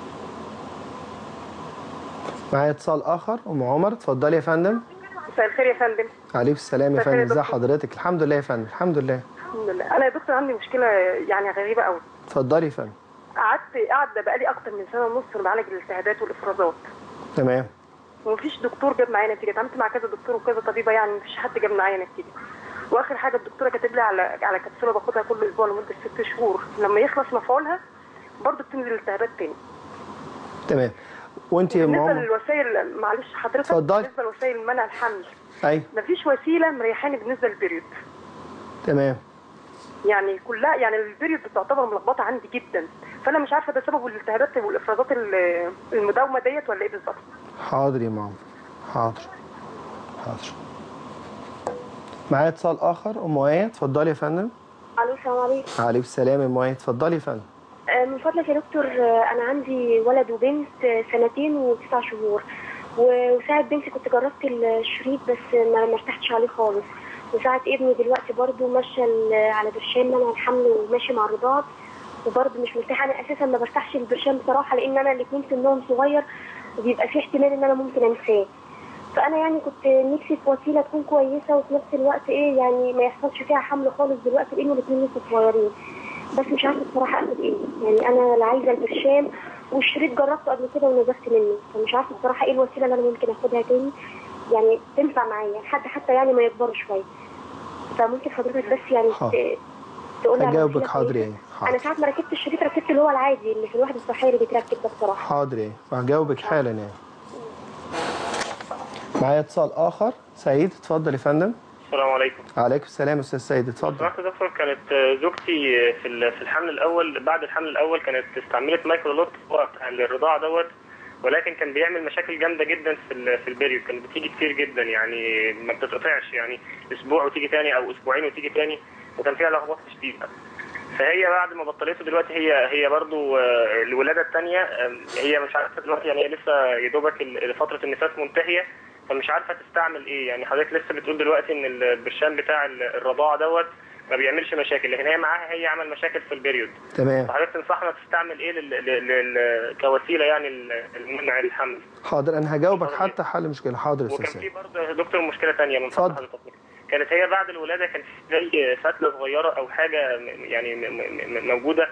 معايا اتصال اخر ام عمر اتفضلي يا فندم مساء الخير يا فندم عليكم السلام يا مساء الخير فندم يا ازي دكتور. حضرتك الحمد لله يا فندم الحمد لله الحمد لله انا يا دكتور عندي مشكله يعني غريبه قوي اتفضلي يا فندم قعدت قاعده بقالي اكتر من سنه ونص بعالج الالتهابات والافرازات تمام ومفيش دكتور جاب معايا نتيجه اتعاملت مع كذا دكتور وكذا طبيبه يعني مفيش حد جاب معايا نتيجه واخر حاجه الدكتوره كاتب لي على على كبسوله باخدها كل اسبوع لمده ست شهور لما يخلص مفعولها برضه بتنزل الالتهابات تاني تمام وانت يا ام بالنسبه عمر للوسائل معلش حضرتك اتفضلي. بالنسبه لوسائل منع الحمل ايوه مفيش وسيله مريحاني بالنسبه للبريود تمام يعني كلها يعني البريود بتعتبر ملخبطه عندي جدا فانا مش عارفه ده سببه الالتهابات والافرازات ال- المداومه ديت ولا ايه بالظبط حاضر يا ام عمر حاضر حاضر معايا اتصال اخر ام ايه اتفضلي يا فندم الو السلام عليكم عليكم السلام يا ام ايه اتفضلي يا فندم آه، من فضلك يا دكتور آه، انا عندي ولد وبنت آه، سنتين وتسع شهور و- وساعة بنتي كنت جربت الشريط بس ما ما ارتحتش عليه خالص وساعة ابني دلوقتي برضو ماشية ال- على برشام منع الحمل وماشي مع الرضاعة وبرضه مش مرتاحة انا اساسا ما برتاحش البرشام بصراحة لان انا الاتنين سنهم صغير وبيبقى في احتمال ان انا ممكن انساه فانا يعني كنت نفسي في وسيله تكون كويسه وفي نفس الوقت ايه يعني ما يحصلش فيها حمل خالص دلوقتي لان الاثنين لسه صغيرين بس مش عارفه بصراحه اخد ايه يعني انا لا عايزه البرشام والشريط جربته قبل كده ونزفت منه فمش عارفه بصراحه ايه الوسيله اللي انا ممكن اخدها تاني يعني تنفع معايا لحد حتى يعني ما يكبروا شويه فممكن حضرتك بس يعني حاضر. ت- تقول لي على هجاوبك وسيلة حاضر كويسة. ايه انا حاضر ساعه ما ركبت الشريط ركبت اللي هو العادي اللي في الواحد الصحي اللي بيتركب ده بصراحه حاضر ايه وهجاوبك حالا يعني معايا اتصال اخر سعيد اتفضل يا فندم السلام عليكم عليكم السلام استاذ سيد اتفضل سمعت يا دكتور كانت زوجتي في ال- في الحمل الاول بعد الحمل الاول كانت استعملت مايكرو لوت وقت الرضاعه دوت ولكن كان بيعمل مشاكل جامده جدا في ال- في البريود كانت بتيجي كتير جدا يعني ما بتتقطعش يعني اسبوع وتيجي تاني او اسبوعين وتيجي تاني وكان فيها لخبطه شديده فهي بعد ما بطلته دلوقتي هي هي برضو آه، الولاده الثانيه هي مش عارفه دلوقتي يعني هي لسه يا دوبك ال- فتره النفاس منتهيه فمش عارفه تستعمل ايه يعني حضرتك لسه بتقول دلوقتي ان البرشام بتاع ال- الرضاعه دوت ما بيعملش مشاكل لكن هي معاها هي عمل مشاكل في البريود تمام فحضرتك تنصحنا تستعمل ايه لل... لل... لل... كوسيله يعني ال- المنع الحمل حاضر انا هجاوبك حتى حل مشكله حاضر يا استاذ وكان في سيد برضه يا دكتور مشكله ثانيه من فضل اتفضل. حضرتك كانت هي بعد الولاده كان في زي فتله صغيره او حاجه م- يعني م- م- م- موجوده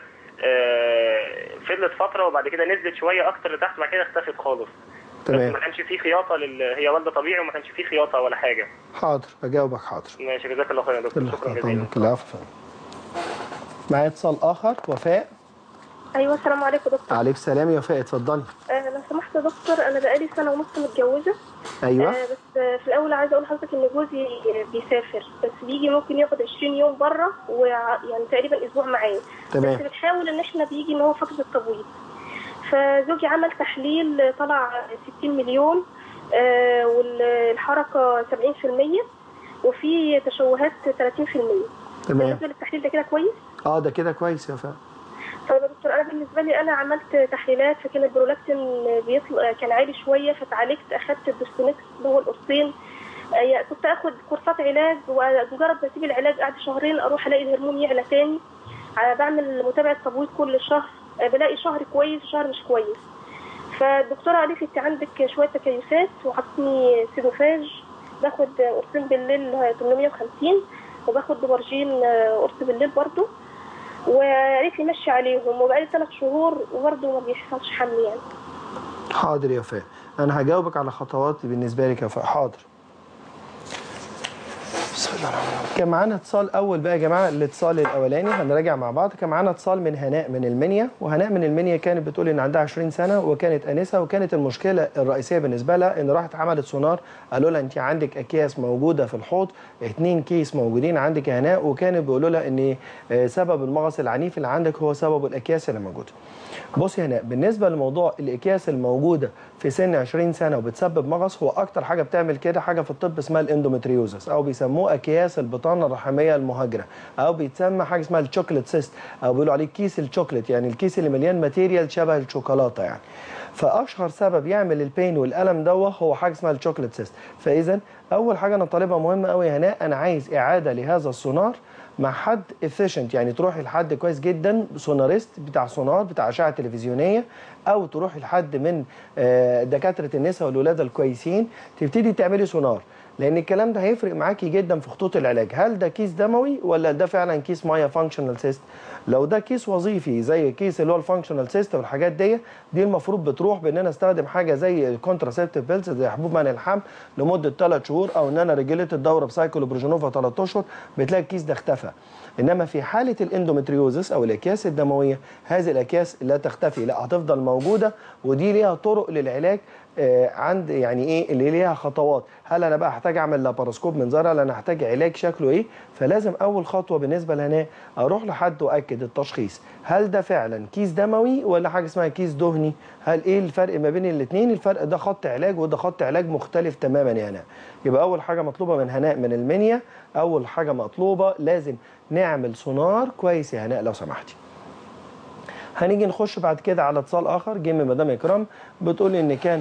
آه، فضلت فتره وبعد كده نزلت شويه اكتر لتحت وبعد كده اختفت خالص بس تمام ما كانش فيه خياطه لل... هي والده طبيعي وما كانش فيه خياطه ولا حاجه حاضر هجاوبك حاضر ماشي جزاك الله خير يا دكتور الله شكرا يخليك جزيلا طيب العفو معايا اتصال اخر وفاء ايوه السلام عليكم دكتور عليك السلام يا وفاء اتفضلي آه لو سمحت يا دكتور انا بقالي سنه ونص متجوزه ايوه آه بس آه في الاول عايزه اقول لحضرتك ان جوزي آه، بيسافر بس بيجي ممكن ياخد 20 يوم بره ويعني تقريبا اسبوع معايا تمام. بس بنحاول ان احنا بيجي ان هو فتره التبويض فزوجي عمل تحليل آه، طلع 60 مليون آه والحركه 70% وفي تشوهات 30% تمام بالنسبه للتحليل ده كده كويس اه ده كده كويس يا وفاء طيب يا دكتور انا بالنسبه لي انا عملت تحليلات فكان البرولاكتين بيطلع كان عالي شويه فتعالجت اخدت الدوستونكس اللي هو القرصين آه، كنت اخد كورسات علاج ومجرد ما اسيب العلاج قعد شهرين اروح الاقي الهرمون يعلى تاني آه، بعمل متابعه تبويض كل شهر آه، بلاقي شهر كويس وشهر مش كويس فالدكتوره قالت لي انت عندك شويه تكيسات وحطني سيدوفاج باخد قرصين بالليل 850 وباخد دوبرجين آه، قرص بالليل برضو وقالت لي مشي عليهم وبقالي ثلاث شهور وبرضه ما بيحصلش حمل يعني حاضر يا وفاء انا هجاوبك على خطوات بالنسبه لك يا وفاء حاضر بسم الله الرحمن الرحيم كان معانا اتصال اول بقى يا جماعه الاتصال الاولاني هنراجع مع بعض كان معانا اتصال من هناء من المنيا وهناء من المنيا كانت بتقول ان عندها 20 سنه وكانت انسه وكانت المشكله الرئيسيه بالنسبه لها ان راحت عملت سونار قالوا لها انت عندك اكياس موجوده في الحوض اتنين كيس موجودين عندك يا هناء وكانوا بيقولوا لها ان آه، سبب المغص العنيف اللي عندك هو سبب الاكياس اللي موجوده بص يا هناء بالنسبه لموضوع الاكياس الموجوده في سن 20 سنه وبتسبب مغص هو اكتر حاجه بتعمل كده حاجه في الطب اسمها الاندومتريوزس او بيسموه اكياس البطانه الرحميه المهاجره او بيتسمى حاجه اسمها الشوكليت سيست او بيقولوا عليه كيس الشوكليت يعني الكيس اللي مليان ماتيريال شبه الشوكولاته يعني فاشهر سبب يعمل البين والالم دوت هو حاجه اسمها الشوكليت سيست فاذا اول حاجه انا طالبها مهمه قوي يا هناء انا عايز اعاده لهذا السونار مع حد efficient يعني تروحي لحد كويس جدا سوناريست بتاع سونار بتاع اشعه تلفزيونيه او تروحي لحد من آه، دكاتره النساء والولاده الكويسين تبتدي تعملي سونار لان الكلام ده هيفرق معاكي جدا في خطوط العلاج هل ده كيس دموي ولا ده فعلا كيس ميه فانكشنال سيست لو ده كيس وظيفي زي كيس اللي هو الفانكشنال سيست والحاجات دي دي المفروض بتروح بان انا استخدم حاجه زي الكونتراسيبتيف بيلز زي حبوب منع الحمل لمده 3 شهور او ان انا رجلت الدوره بسايكلوبروجينوفا 3 اشهر بتلاقي الكيس ده اختفى انما في حاله الاندومتريوزس او الاكياس الدمويه هذه الاكياس لا تختفي لا هتفضل موجوده ودي ليها طرق للعلاج آه، عند يعني ايه اللي ليها خطوات هل انا بقى هحتاج اعمل لاباروسكوب منظار هل انا هحتاج علاج شكله ايه فلازم اول خطوه بالنسبه لهناء اروح لحد واكد التشخيص هل ده فعلا كيس دموي ولا حاجه اسمها كيس دهني هل ايه الفرق ما بين الاثنين الفرق ده خط علاج وده خط علاج مختلف تماما يا هناء يبقى اول حاجه مطلوبه من هناء من المنيا اول حاجه مطلوبه لازم نعمل سونار كويس يا هناء لو سمحتي هنيجي نخش بعد كده على اتصال اخر جه من مدام اكرام بتقول ان كان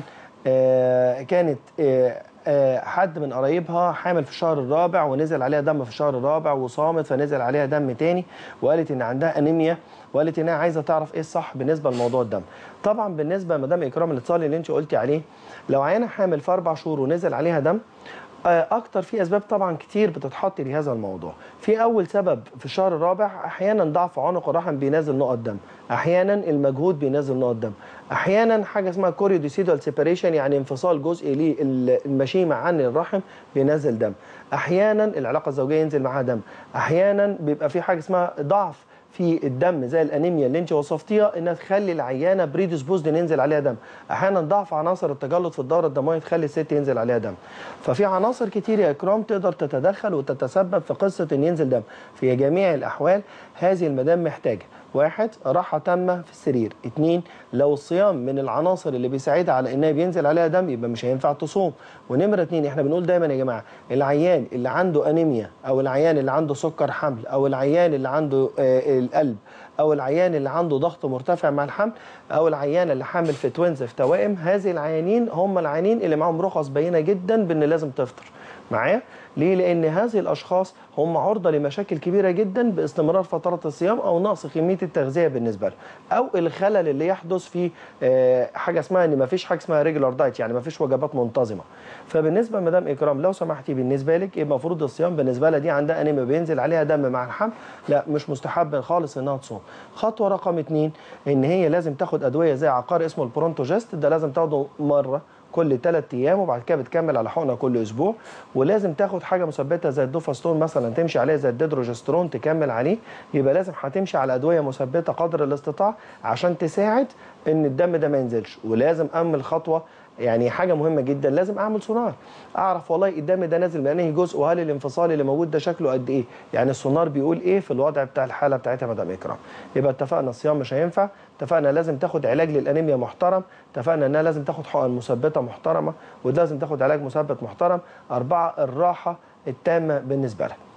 آه كانت آه آه حد من قرايبها حامل في الشهر الرابع ونزل عليها دم في الشهر الرابع وصامت فنزل عليها دم تاني وقالت ان عندها انيميا وقالت انها عايزه تعرف ايه الصح بالنسبه لموضوع الدم طبعا بالنسبه لمدام اكرام الاتصال اللي انت قلتي عليه لو عيانه حامل في اربع شهور ونزل عليها دم آه، اكتر في اسباب طبعا كتير بتتحط لهذا الموضوع في اول سبب في الشهر الرابع احيانا ضعف عنق الرحم بينزل نقط دم احيانا المجهود بينزل نقط دم احيانا حاجه اسمها كوريوديسيدوال سيبريشن يعني انفصال جزئي للمشيمه عن الرحم بينزل دم احيانا العلاقه الزوجيه ينزل معاها دم احيانا بيبقى في حاجه اسمها ضعف في الدم زي الانيميا اللي انت وصفتيها انها تخلي العيانه بريدسبوزد ان ينزل عليها دم احيانا ضعف عناصر التجلط في الدوره الدمويه تخلي الست ينزل عليها دم ففي عناصر كتير يا اكرام تقدر تتدخل وتتسبب في قصه ان ينزل دم في جميع الاحوال هذه المدام محتاجه واحد راحة تامة في السرير اتنين لو الصيام من العناصر اللي بيساعدها على انها بينزل عليها دم يبقى مش هينفع تصوم ونمرة اتنين احنا بنقول دايما يا جماعة العيان اللي عنده انيميا او العيان اللي عنده سكر حمل او العيان اللي عنده آه القلب او العيان اللي عنده ضغط مرتفع مع الحمل او العيان اللي حامل في توينز في توائم هذه العيانين هم العيانين اللي معاهم رخص باينه جدا بان لازم تفطر معايا ليه لان هذه الاشخاص هم عرضه لمشاكل كبيره جدا باستمرار فترات الصيام او نقص كميه التغذيه بالنسبه لهم او الخلل اللي يحدث في آه، حاجه اسمها ان ما فيش حاجه اسمها ريجولار دايت يعني ما فيش وجبات منتظمه فبالنسبه لمدام اكرام لو سمحتي بالنسبه لك يبقى المفروض الصيام بالنسبه لها دي عندها انيميا بينزل عليها دم مع الحمل لا مش مستحب خالص انها تصوم خطوه رقم اتنين ان هي لازم تاخد ادويه زي عقار اسمه البرونتوجست ده لازم تاخده مره كل ثلاث ايام وبعد كده بتكمل على حقنه كل اسبوع ولازم تاخد حاجه مثبته زي الدوفاستون مثلا تمشي عليها زي الديدروجسترون تكمل عليه يبقى لازم هتمشي على ادويه مثبته قدر الاستطاع عشان تساعد ان الدم ده ما ينزلش ولازم اعمل خطوه يعني حاجه مهمه جدا لازم اعمل سونار اعرف والله الدم ده نازل من انهي جزء وهل الانفصال اللي موجود ده شكله قد ايه يعني السونار بيقول ايه في الوضع بتاع الحاله بتاعتها مدام اكرام يبقى اتفقنا الصيام مش هينفع اتفقنا لازم تاخد علاج للانيميا محترم اتفقنا انها لازم تاخد حقن مثبته محترمه ولازم تاخد علاج مثبت محترم اربعه الراحه التامه بالنسبه لها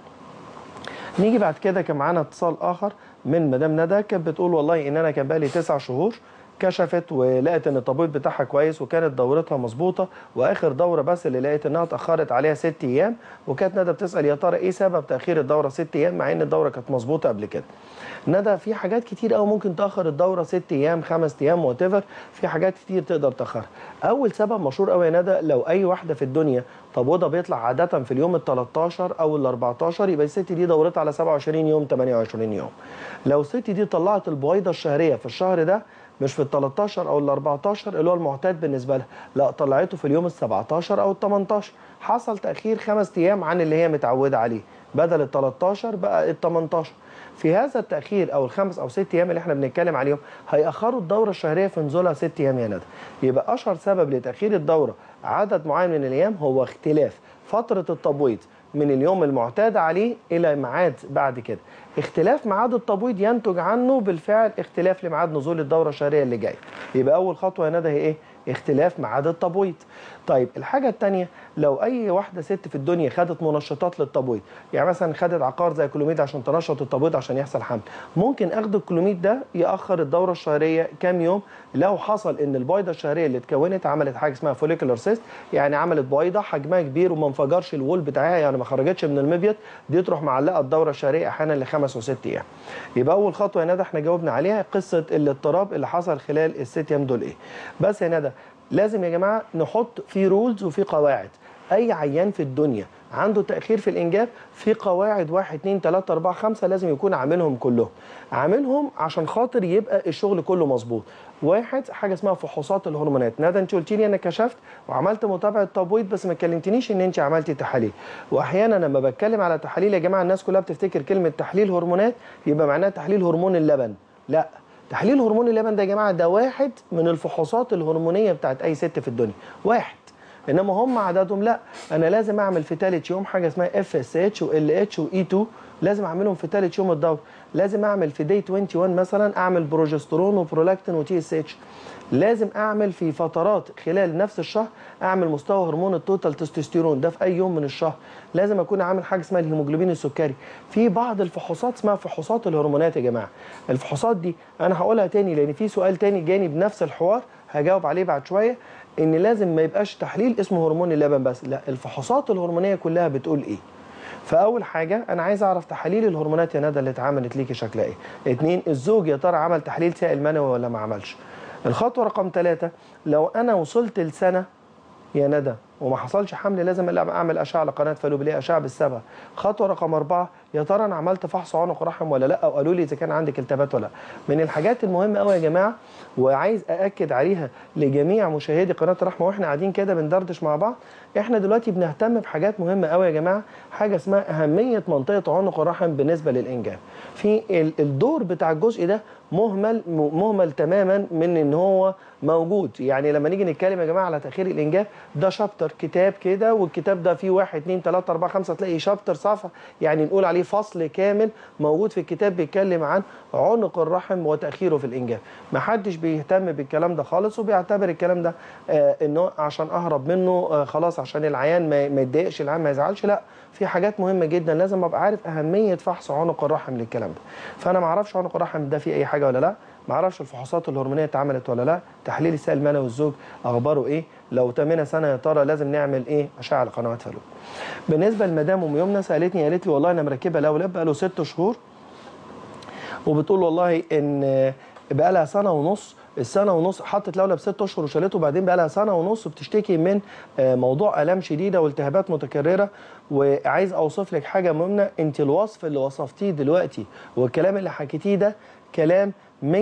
نيجي بعد كده كان معانا اتصال اخر من مدام ندى كانت بتقول والله ان انا كان بقالي تسع شهور كشفت ولقت ان التبويض بتاعها كويس وكانت دورتها مظبوطه واخر دوره بس اللي لقيت انها اتاخرت عليها ست ايام وكانت ندى بتسال يا ترى ايه سبب تاخير الدوره ست ايام مع ان الدوره كانت مظبوطه قبل كده ندى في حاجات كتير قوي ممكن تاخر الدوره ست ايام خمس ايام وات في حاجات كتير تقدر تاخرها اول سبب مشهور قوي يا ندى لو اي واحده في الدنيا تبويضها بيطلع عاده في اليوم ال 13 او ال 14 يبقى الست دي دورتها على 27 يوم 28 يوم لو الست دي طلعت البويضه الشهريه في الشهر ده مش في ال 13 او ال 14 اللي هو المعتاد بالنسبه لها لا طلعته في اليوم ال 17 او ال 18 حصل تاخير خمس ايام عن اللي هي متعوده عليه بدل ال 13 بقى ال 18 في هذا التاخير او الخمس او ست ايام اللي احنا بنتكلم عليهم هياخروا الدوره الشهريه في نزولها ست ايام يا ندى يبقى اشهر سبب لتاخير الدوره عدد معين من الايام هو اختلاف فتره التبويض من اليوم المعتاد عليه الى ميعاد بعد كده اختلاف ميعاد التبويض ينتج عنه بالفعل اختلاف لميعاد نزول الدوره الشهريه اللي جايه يبقى اول خطوه يا ندى هي ايه اختلاف ميعاد التبويض طيب الحاجه الثانيه لو اي واحده ست في الدنيا خدت منشطات للتبويض يعني مثلا خدت عقار زي كلوميد عشان تنشط التبويض عشان يحصل حمل ممكن اخد الكلوميد ده ياخر الدوره الشهريه كام يوم لو حصل ان البويضه الشهريه اللي اتكونت عملت حاجه اسمها فوليكولار سيست يعني عملت بويضه حجمها كبير وما انفجرش الوول بتاعها يعني ما خرجتش من المبيض دي تروح معلقه الدوره الشهريه احيانا لخمس وست ايام يبقى اول خطوه يا ندى احنا جاوبنا عليها قصه الاضطراب اللي حصل خلال الست ايام دول ايه بس يا ندى لازم يا جماعه نحط في رولز وفي قواعد اي عيان في الدنيا عنده تاخير في الانجاب في قواعد 1 2 3 4 5 لازم يكون عاملهم كلهم عاملهم عشان خاطر يبقى الشغل كله مظبوط واحد حاجه اسمها فحوصات الهرمونات ندى انت قلت لي انا كشفت وعملت متابعه تبويض بس ما كلمتنيش ان انت عملتي تحاليل واحيانا لما بتكلم على تحاليل يا جماعه الناس كلها بتفتكر كلمه تحليل هرمونات يبقى معناها تحليل هرمون اللبن لا تحليل هرمون اللبن ده يا جماعه ده واحد من الفحوصات الهرمونيه بتاعت اي ست في الدنيا واحد انما هم عددهم لا انا لازم اعمل في ثالث يوم حاجه اسمها اف اس اتش وال اتش واي 2 لازم اعملهم في ثالث يوم الدوره لازم اعمل في دي 21 مثلا اعمل بروجسترون وبرولاكتين وتي اس اتش لازم اعمل في فترات خلال نفس الشهر اعمل مستوى هرمون التوتال تستوستيرون ده في اي يوم من الشهر لازم اكون عامل حاجه اسمها الهيموجلوبين السكري في بعض الفحوصات اسمها فحوصات الهرمونات يا جماعه الفحوصات دي انا هقولها تاني لان في سؤال تاني جاني بنفس الحوار هجاوب عليه بعد شويه ان لازم ما يبقاش تحليل اسمه هرمون اللبن بس لا الفحوصات الهرمونيه كلها بتقول ايه فاول حاجه انا عايز اعرف تحاليل الهرمونات يا ندى اللي اتعملت ليكي شكلها ايه اتنين الزوج يا ترى عمل تحليل سائل منوي ولا ما عملش الخطوه رقم ثلاثة لو انا وصلت لسنه يا ندى وما حصلش حمل لازم اعمل اشعه لقناه فالوبليه اشعه بالصبغه خطوه رقم أربعة يا ترى انا عملت فحص عنق رحم ولا لا وقالوا لي اذا كان عندك التهابات ولا لا من الحاجات المهمه قوي يا جماعه وعايز ااكد عليها لجميع مشاهدي قناه الرحمه واحنا قاعدين كده بندردش مع بعض احنا دلوقتي بنهتم بحاجات مهمه قوي يا جماعه حاجه اسمها اهميه منطقه عنق الرحم بالنسبه للانجاب في ال- الدور بتاع الجزء ده مهمل م- مهمل تماما من ان هو موجود يعني لما نيجي نتكلم يا جماعه على تاخير الانجاب ده شابتر كتاب كده والكتاب ده فيه واحد اتنين تلاته اربعه خمسه تلاقي شابتر صفحه يعني نقول عليه فصل كامل موجود في الكتاب بيتكلم عن عنق الرحم وتاخيره في الانجاب ما حدش بيهتم بالكلام ده خالص وبيعتبر الكلام ده آه انه عشان اهرب منه آه خلاص عشان العيان ما ما يتضايقش العيان ما يزعلش لا في حاجات مهمه جدا لازم ابقى عارف اهميه فحص عنق الرحم للكلام ده فانا ما اعرفش عنق الرحم ده فيه اي حاجه ولا لا ما اعرفش الفحوصات الهرمونيه اتعملت ولا لا تحليل السائل المنوي والزوج اخباره ايه لو تمنا سنه يا ترى لازم نعمل ايه اشعه لقنوات فالوب بالنسبه لمدام ام يمنى سالتني قالت لي والله انا مركبه لولب بقاله ست شهور وبتقول والله ان بقى لها سنه ونص السنه ونص حطت لولب ست اشهر وشالته وبعدين بقى لها سنه ونص بتشتكي من آه، موضوع الام شديده والتهابات متكرره وعايز اوصف لك حاجه مهمه انت الوصف اللي وصفتيه دلوقتي والكلام اللي حكيتيه ده كلام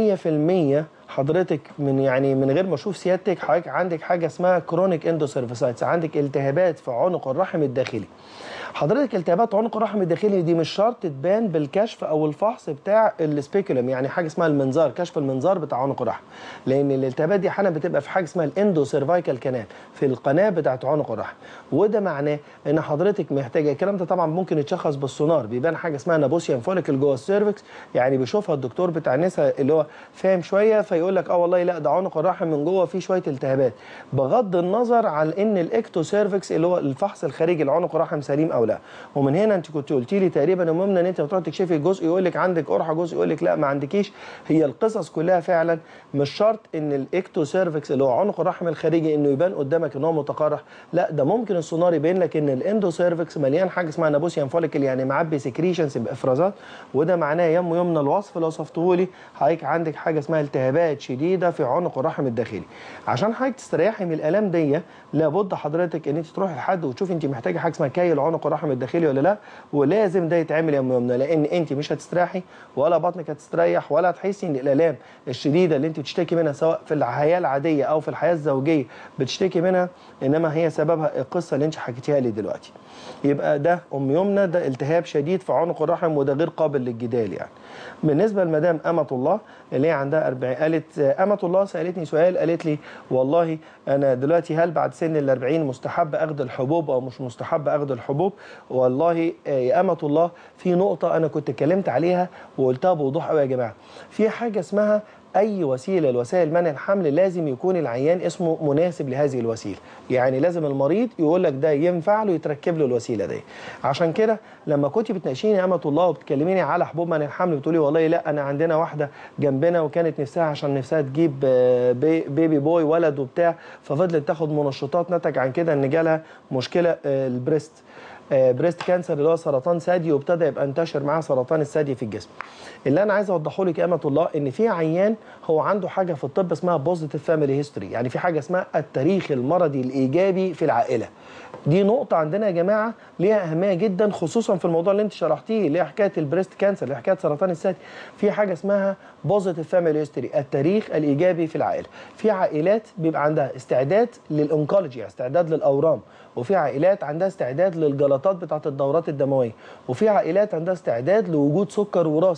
100% حضرتك من يعني من غير ما اشوف سيادتك حضرتك عندك حاجه اسمها كرونيك اندوسيرفيسايتس عندك التهابات في عنق الرحم الداخلي حضرتك التهابات عنق الرحم الداخلي دي مش شرط تبان بالكشف او الفحص بتاع السبيكولم يعني حاجه اسمها المنظار كشف المنظار بتاع عنق الرحم لان الالتهابات دي احيانا بتبقى في حاجه اسمها الاندو سيرفايكال كانال في القناه بتاعت عنق الرحم وده معناه ان حضرتك محتاجه الكلام ده طبعا ممكن يتشخص بالسونار بيبان حاجه اسمها نابوسيان فوليكل جوه السيرفكس يعني بيشوفها الدكتور بتاع النساء اللي هو فاهم شويه فيقول لك اه والله لا ده عنق الرحم من جوه فيه شويه التهابات بغض النظر عن ان الاكتو سيرفكس اللي هو الفحص الخارجي لعنق الرحم سليم او لا ومن هنا انت كنت قلتي لي تقريبا يا ممنى ان انت بتروح تكشفي جزء يقول لك عندك قرحه جزء يقول لك لا ما عندكيش هي القصص كلها فعلا مش شرط ان الاكتو سيرفكس اللي هو عنق الرحم الخارجي انه يبان قدامك ان هو متقرح لا ده ممكن السونار يبين لك ان الاندو سيرفكس مليان حاجه اسمها نابوسيان فوليكل يعني معبي سكريشنز بافرازات وده معناه يم يمنى الوصف اللي وصفته لي حضرتك عندك حاجه اسمها التهابات شديده في عنق الرحم الداخلي عشان حضرتك تستريحي من الالام دي لابد حضرتك ان انت تروحي لحد وتشوفي انت محتاجه حاجه اسمها كايل عنق الرحم الداخلي ولا لا ولازم ده يتعمل يا ام يمنى لان انت مش هتستريحي ولا بطنك هتستريح ولا هتحسي ان الالام الشديده اللي انت بتشتكي منها سواء في الحياه العاديه او في الحياه الزوجيه بتشتكي منها انما هي سببها القصه اللي انت حكيتيها لي دلوقتي يبقى ده ام يمنى ده التهاب شديد في عنق الرحم وده غير قابل للجدال يعني بالنسبه لمدام امه الله اللي هي عندها 40 قالت امه الله سالتني سؤال قالت لي والله انا دلوقتي هل بعد سن ال 40 مستحب اخذ الحبوب او مش مستحب اخذ الحبوب والله آه، يا امه الله في نقطه انا كنت اتكلمت عليها وقلتها بوضوح قوي يا جماعه في حاجه اسمها اي وسيله لوسائل منع الحمل لازم يكون العيان اسمه مناسب لهذه الوسيله يعني لازم المريض يقول لك ده ينفع له يتركب له الوسيله دي عشان كده لما كنت بتناقشيني يا امه الله وبتكلميني على حبوب منع الحمل بتقولي والله لا انا عندنا واحده جنبنا وكانت نفسها عشان نفسها تجيب آه، بي- بيبي بوي ولد وبتاع ففضلت تاخد منشطات نتج عن كده ان جالها مشكله آه، البريست آه، بريست كانسر اللي هو سرطان ثدي وابتدى يبقى انتشر معاه سرطان الثدي في الجسم. اللي انا عايز اوضحه لك يا امه الله ان في عيان هو عنده حاجه في الطب اسمها بوزيتيف فاميلي هيستوري، يعني في حاجه اسمها التاريخ المرضي الايجابي في العائله. دي نقطة عندنا يا جماعة ليها أهمية جدا خصوصا في الموضوع اللي أنت شرحتيه اللي هي حكاية البريست كانسر اللي هي حكاية سرطان الثدي. في حاجة اسمها بوزيتيف فاميلي هيستوري، التاريخ الإيجابي في العائلة. في عائلات بيبقى عندها استعداد للأونكولوجي، يعني استعداد للأورام، وفي عائلات عندها استعداد للجلطات بتاعة الدورات الدموية، وفي عائلات عندها استعداد لوجود سكر وراثي.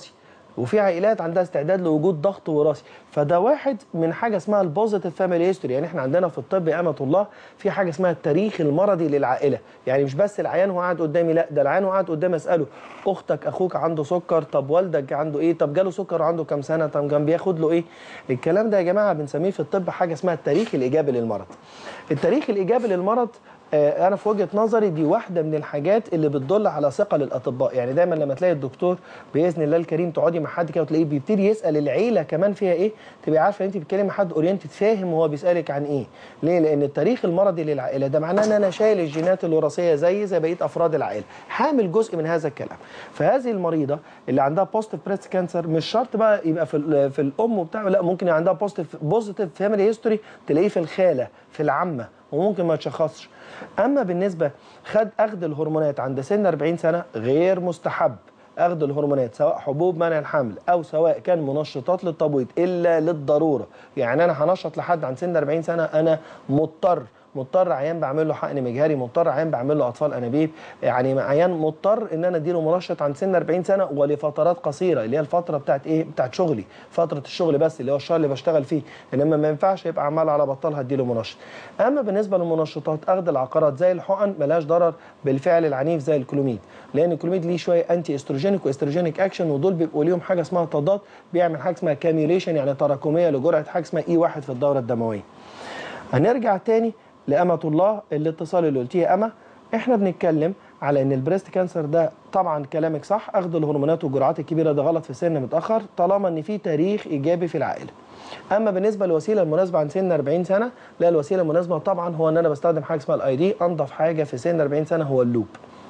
وفي عائلات عندها استعداد لوجود ضغط وراثي فده واحد من حاجه اسمها البوزيتيف فاميلي هيستوري يعني احنا عندنا في الطب يا امه الله في حاجه اسمها التاريخ المرضي للعائله يعني مش بس العيان هو قاعد قدامي لا ده العيان هو قاعد قدامي اساله اختك اخوك عنده سكر طب والدك عنده ايه طب جاله سكر وعنده كام سنه طب كان بياخد له ايه الكلام ده يا جماعه بنسميه في الطب حاجه اسمها التاريخ الايجابي للمرض التاريخ الايجابي للمرض آه، انا في وجهه نظري دي واحده من الحاجات اللي بتدل على ثقه للاطباء يعني دايما لما تلاقي الدكتور باذن الله الكريم تقعدي مع حد كده وتلاقيه بيبتدي يسال العيله كمان فيها ايه تبقى عارفه ان انت بتتكلمي مع حد اورينتد فاهم هو بيسالك عن ايه ليه لان التاريخ المرضي للعائله ده معناه ان انا شايل الجينات الوراثيه زي زي بقيه افراد العائله حامل جزء من هذا الكلام فهذه المريضه اللي عندها بوزيتيف بريست كانسر مش شرط بقى يبقى في ال- في الام وبتاع لا ممكن يبقى عندها بوزيتيف بوزيتيف فاميلي هيستوري تلاقيه في الخاله في العمه وممكن ما يتشخصش اما بالنسبه خد اخذ الهرمونات عند سن 40 سنه غير مستحب اخذ الهرمونات سواء حبوب منع الحمل او سواء كان منشطات للتبويض الا للضروره يعني انا هنشط لحد عن سن 40 سنه انا مضطر مضطر عيان بعمل له حقن مجهري مضطر عيان بعمل له اطفال انابيب يعني عيان مضطر ان انا اديله منشط عن سن 40 سنه ولفترات قصيره اللي هي الفتره بتاعت ايه بتاعت شغلي فتره الشغل بس اللي هو الشهر اللي بشتغل فيه انما ما ينفعش يبقى عمال على بطال هديله منشط اما بالنسبه للمنشطات اخذ العقارات زي الحقن ملهاش ضرر بالفعل العنيف زي الكلوميد لان الكلوميد ليه شويه انتي استروجينيك واستروجينيك اكشن ودول بيبقوا ليهم حاجه اسمها تضاد بيعمل حاجه اسمها كاميوليشن يعني تراكميه لجرعه حاجه اسمها اي واحد في الدوره الدمويه هنرجع تاني لأمة الله الاتصال اللي قلتيه يا أمة احنا بنتكلم على ان البريست كانسر ده طبعا كلامك صح اخذ الهرمونات والجرعات الكبيره ده غلط في سن متاخر طالما ان في تاريخ ايجابي في العائله اما بالنسبه للوسيله المناسبه عن سن 40 سنه لا الوسيله المناسبه طبعا هو ان انا بستخدم حاجه اسمها الاي دي انضف حاجه في سن 40 سنه هو اللوب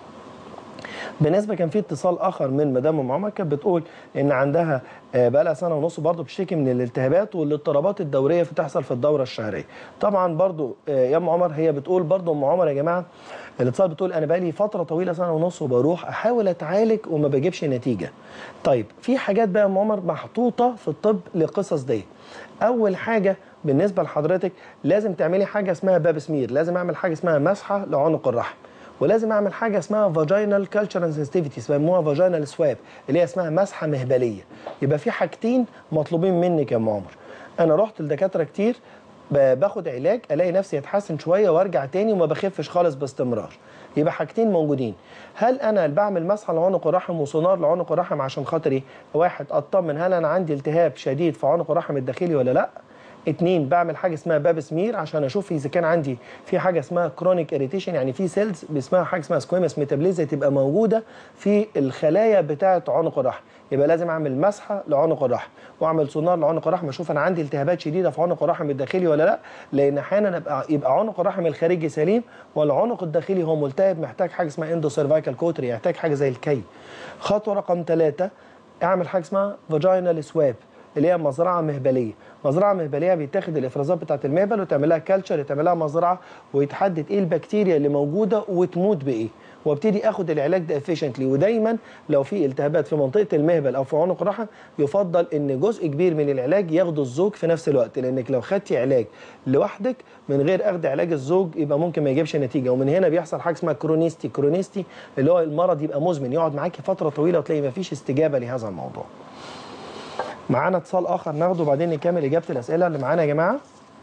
بالنسبه كان في اتصال اخر من مدام ام عمر كانت بتقول ان عندها آه، بقى لها سنه ونص برضه بتشتكي من الالتهابات والاضطرابات الدوريه في تحصل في الدوره الشهريه طبعا برضه آه، يا ام عمر هي بتقول برضه ام عمر يا جماعه الاتصال بتقول انا بقى لي فتره طويله سنه ونص وبروح احاول اتعالج وما بجيبش نتيجه طيب في حاجات بقى يا ام عمر محطوطه في الطب للقصص دي اول حاجه بالنسبه لحضرتك لازم تعملي حاجه اسمها باب سمير لازم اعمل حاجه اسمها مسحه لعنق الرحم ولازم اعمل حاجه اسمها فاجينال كالتشر سنسيتيفيتي يسموها فاجينال سواب اللي هي اسمها مسحه مهبليه يبقى في حاجتين مطلوبين منك يا ام عمر انا رحت لدكاتره كتير ب- باخد علاج الاقي نفسي اتحسن شويه وارجع تاني وما بخفش خالص باستمرار يبقى حاجتين موجودين هل انا بعمل مسحه لعنق الرحم وسونار لعنق الرحم عشان خاطر ايه واحد اطمن هل انا عندي التهاب شديد في عنق الرحم الداخلي ولا لا اتنين بعمل حاجه اسمها باب سمير عشان اشوف اذا كان عندي في حاجه اسمها كرونيك اريتيشن يعني في سيلز اسمها حاجه اسمها سكويمس ميتابليزيا تبقى موجوده في الخلايا بتاعه عنق الرحم يبقى لازم اعمل مسحه لعنق الرحم واعمل سونار لعنق الرحم اشوف انا عندي التهابات شديده في عنق الرحم الداخلي ولا لا لان احيانا يبقى يبقى عنق الرحم الخارجي سليم والعنق الداخلي هو ملتهب محتاج حاجه اسمها اندو سيرفايكال كوتري يحتاج حاجه زي الكي خطوه رقم ثلاثة اعمل حاجه اسمها فاجينال سواب اللي هي مزرعه مهبليه مزرعه مهبليه بيتاخد الافرازات بتاعه المهبل وتعمل لها كالتشر يتعمل لها مزرعه ويتحدد ايه البكتيريا اللي موجوده وتموت بايه وابتدي اخد العلاج ده افيشنتلي ودايما لو في التهابات في منطقه المهبل او في عنق الرحم يفضل ان جزء كبير من العلاج ياخده الزوج في نفس الوقت لانك لو خدتي علاج لوحدك من غير اخذ علاج الزوج يبقى ممكن ما يجيبش نتيجه ومن هنا بيحصل حاجه اسمها كرونيستي كرونيستي اللي هو المرض يبقى مزمن يقعد معاكي فتره طويله وتلاقي ما فيش استجابه لهذا الموضوع معانا اتصال اخر ناخده وبعدين نكمل اجابه الاسئله اللي معانا يا جماعه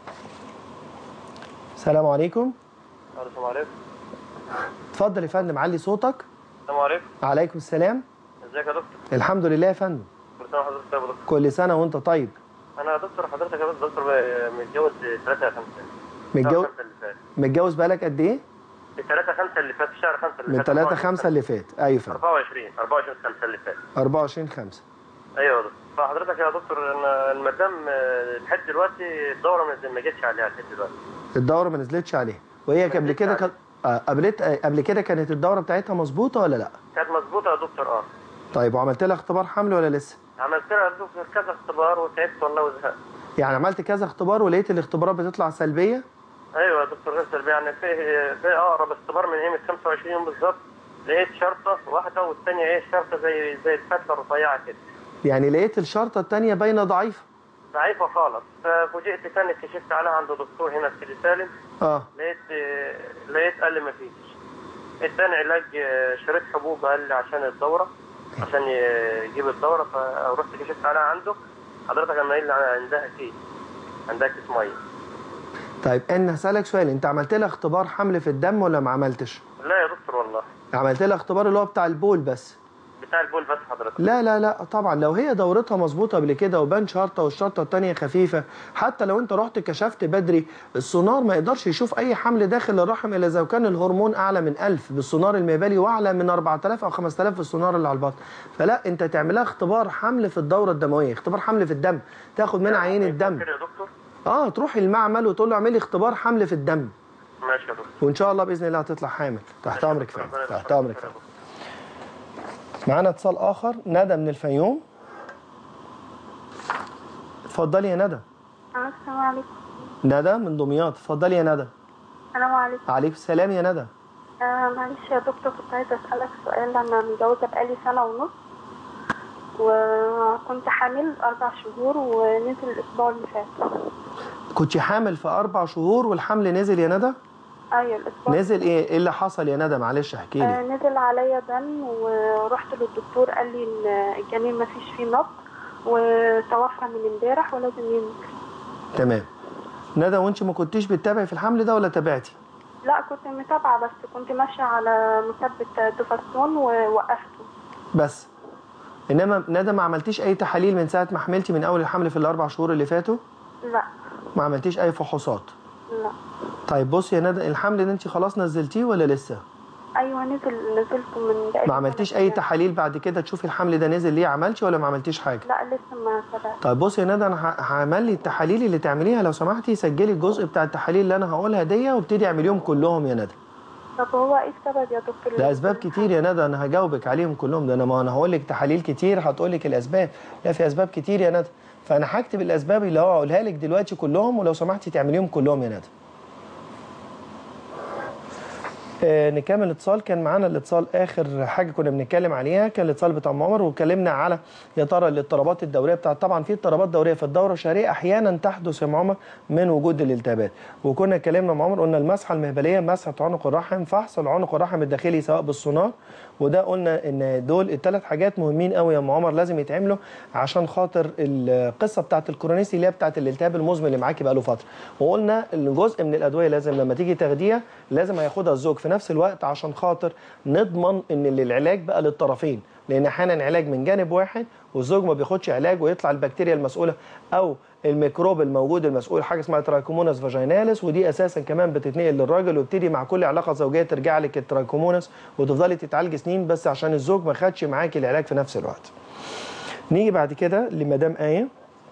السلام عليكم السلام عليكم اتفضل يا فندم علي صوتك السلام عليكم عليكم السلام ازيك يا دكتور الحمد لله يا فندم كل سنه وحضرتك طيب يا دكتور كل سنه وانت طيب انا يا دكتور حضرتك يا دكتور متجوز 3 5 متجوز اللي فات متجوز بقالك قد ايه 3 5 اللي فات في شهر 5 اللي من فات 3 5 اللي فات ايوه فندم 24 24 5 اللي فات 24 5 ايوه يا دكتور فحضرتك يا دكتور انا المدام آه، لحد دلوقتي الدوره ما- ما جتش عليها لحد دلوقتي الدوره ما نزلتش عليها وهي قبل كده كانت آه، قبلت آه، قبل كده كانت الدوره بتاعتها مظبوطه ولا لا كانت مظبوطه يا دكتور اه طيب وعملت لها اختبار حمل ولا لسه عملت لها يا دكتور كذا اختبار وتعبت والله وزهقت يعني عملت كذا اختبار ولقيت الاختبارات بتطلع سلبيه ايوه يا دكتور غير سلبي يعني في في اقرب اختبار من قيمه 25 يوم بالظبط لقيت شرطه واحده والثانيه ايه شرطه زي زي الفتله الرفيعه كده يعني لقيت الشرطه الثانيه باينه ضعيفه ضعيفه خالص ففوجئت تاني كشفت عليها عند دكتور هنا في سيدي سالم اه لقيت لقيت قال لي ما فيش اداني علاج آه، شريط حبوب قال لي عشان الدوره عشان ي- يجيب الدوره فرحت كشفت عليها عنده حضرتك اما قايل لي عندها كيس عندها كيس ميه طيب انا هسالك سؤال انت عملت لها اختبار حمل في الدم ولا ما عملتش لا يا دكتور والله عملت لها اختبار اللي هو بتاع البول بس بتاع البول بس حضرتك لا لا لا طبعا لو هي دورتها مظبوطه قبل كده وبان شرطه والشرطه الثانيه خفيفه حتى لو انت رحت كشفت بدري السونار ما يقدرش يشوف اي حمل داخل الرحم الا اذا كان الهرمون اعلى من 1000 بالسونار المهبلي واعلى من 4000 او 5000 في السونار اللي على البطن فلا انت تعملها اختبار حمل في الدوره الدمويه اختبار حمل في الدم تاخد منها عينه دم كده يا دكتور اه تروح المعمل وتقول له اعمل لي اختبار حمل في الدم ماشي يا دكتور وان شاء الله باذن الله هتطلع حامل تحت امرك فعلا تحت امرك فعلا معانا اتصال اخر ندى من الفيوم اتفضلي يا ندى السلام عليكم ندى من دمياط اتفضلي يا ندى السلام عليكم عليكم السلام يا ندى آه معلش يا دكتور كنت عايزة أسألك سؤال أنا متجوزة بقالي سنة ونص وكنت حامل أربع شهور ونزل الأسبوع اللي فات كنت حامل في اربع شهور والحمل نزل يا ندى أيوة الأسبوع نزل ايه ايه اللي حصل يا ندى معلش احكي آه لي نزل عليا دم ورحت للدكتور قال لي إن الجنين ما فيش فيه نبض وتوفى من امبارح ولازم ينزل تمام ندى وانت ما كنتيش بتتابعي في الحمل ده ولا تابعتي لا كنت متابعة بس كنت ماشية على مثبت دوفاستون ووقفته بس انما ندى ما عملتيش اي تحاليل من ساعه ما حملتي من اول الحمل في الاربع شهور اللي فاتوا لا ما عملتيش اي فحوصات لا طيب بصي يا ندى الحمل ده انت خلاص نزلتيه ولا لسه أيوة نزل نزلته من بقالي ما عملتيش اي تحاليل بعد كده تشوفي الحمل ده نزل ليه عملتي ولا ما عملتيش حاجه لا لسه ما تابعت طيب بصي يا ندى انا ه- هعمل لي التحاليل اللي تعمليها لو سمحتي سجلي الجزء بتاع التحاليل اللي انا هقولها دي وابتدي اعمليهم كلهم يا ندى طب هو ايه السبب يا دكتور ده اسباب كتير يا ندى انا هجاوبك عليهم كلهم ده انا ما انا هقول لك تحاليل كتير هتقول لك الاسباب لا في اسباب كتير يا ندى فانا هكتب الاسباب اللي هو هقولها لك دلوقتي كلهم ولو سمحتي تعمليهم كلهم يا ندى آه، نكمل الاتصال كان معانا الاتصال اخر حاجه كنا بنتكلم عليها كان الاتصال بتاع أم عمر واتكلمنا على يا ترى الاضطرابات الدوريه بتاعت طبعا في اضطرابات دوريه في الدوره الشهريه احيانا تحدث يا أم عمر من وجود الالتهابات وكنا اتكلمنا مع عمر قلنا المسحه المهبليه مسحه عنق الرحم فحص العنق الرحم الداخلي سواء بالسونار وده قلنا ان دول الثلاث حاجات مهمين قوي يا ام عمر لازم يتعملوا عشان خاطر القصه بتاعت الكورونيسي اللي هي بتاعت الالتهاب المزمن اللي معاكي بقاله فتره وقلنا ان جزء من الادويه لازم لما تيجي تاخديها لازم هياخدها الزوج في نفس الوقت عشان خاطر نضمن ان العلاج بقى للطرفين لان احيانا علاج من جانب واحد والزوج ما بياخدش علاج ويطلع البكتيريا المسؤوله او الميكروب الموجود المسؤول حاجه اسمها ترايكوموناس فاجيناليس ودي اساسا كمان بتتنقل للراجل ويبتدي مع كل علاقه زوجيه ترجع لك الترايكوموناس وتفضلي تتعالجي سنين بس عشان الزوج ما خدش معاكي العلاج في نفس الوقت. نيجي بعد كده لمدام ايه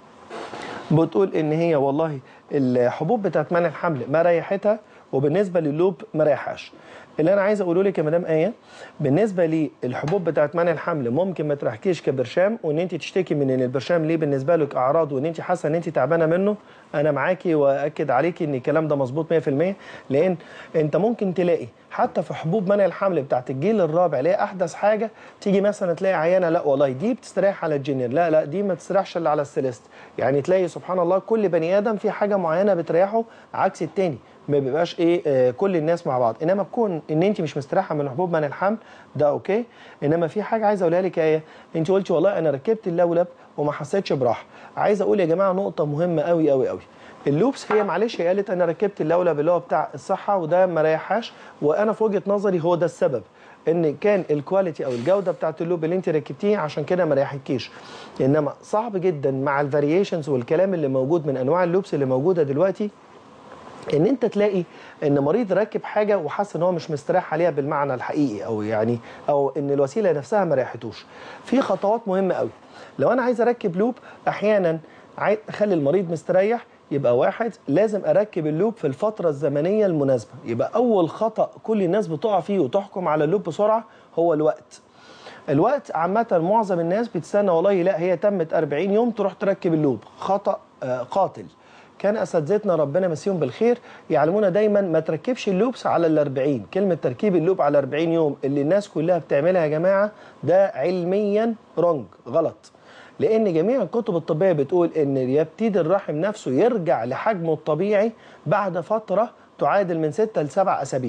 بتقول ان هي والله الحبوب بتاعت منع الحمل ما ريحتها وبالنسبه للوب ما ريحهاش اللي انا عايز اقوله لك يا مدام ايه بالنسبه للحبوب بتاعت منع الحمل ممكن ما تريحكيش كبرشام وان انت تشتكي من ان البرشام ليه بالنسبه لك اعراض وان انت حاسه ان انت تعبانه منه انا معاكي واكد عليكي ان الكلام ده مظبوط 100% لان انت ممكن تلاقي حتى في حبوب منع الحمل بتاعت الجيل الرابع اللي هي احدث حاجه تيجي مثلا تلاقي عيانه لا والله دي بتستريح على الجينير لا لا دي ما تستريحش الا على السيليست يعني تلاقي سبحان الله كل بني ادم في حاجه معينه بتريحه عكس التاني ما بيبقاش ايه آه كل الناس مع بعض انما بكون ان انت مش مستريحه من حبوب منع الحمل ده اوكي انما في حاجه عايزه اقولها لك ايه انت قلتي والله انا ركبت اللولب وما حسيتش براحه عايز اقول يا جماعه نقطه مهمه قوي قوي قوي اللوبس هي معلش هي قالت انا ركبت اللولب اللي هو بتاع الصحه وده ما ريحهاش وانا في وجهه نظري هو ده السبب ان كان الكواليتي او الجوده بتاعت اللوب اللي انت ركبتيه عشان كده ما ريحكيش انما صعب جدا مع الفاريشنز والكلام اللي موجود من انواع اللوبس اللي موجوده دلوقتي ان انت تلاقي ان مريض راكب حاجه وحاسس ان هو مش مستريح عليها بالمعنى الحقيقي او يعني او ان الوسيله نفسها ما ريحتوش في خطوات مهمه قوي لو انا عايز اركب لوب احيانا عايز اخلي المريض مستريح يبقى واحد لازم اركب اللوب في الفتره الزمنيه المناسبه يبقى اول خطا كل الناس بتقع فيه وتحكم على اللوب بسرعه هو الوقت الوقت عامة معظم الناس بتستنى والله لا هي تمت 40 يوم تروح تركب اللوب خطأ آه قاتل كان اساتذتنا ربنا يمسيهم بالخير يعلمونا دايما ما تركبش اللوبس على ال 40 كلمه تركيب اللوب على 40 يوم اللي الناس كلها بتعملها يا جماعه ده علميا رونج غلط لان جميع الكتب الطبيه بتقول ان يبتدي الرحم نفسه يرجع لحجمه الطبيعي بعد فتره تعادل من 6 ل 7 اسابيع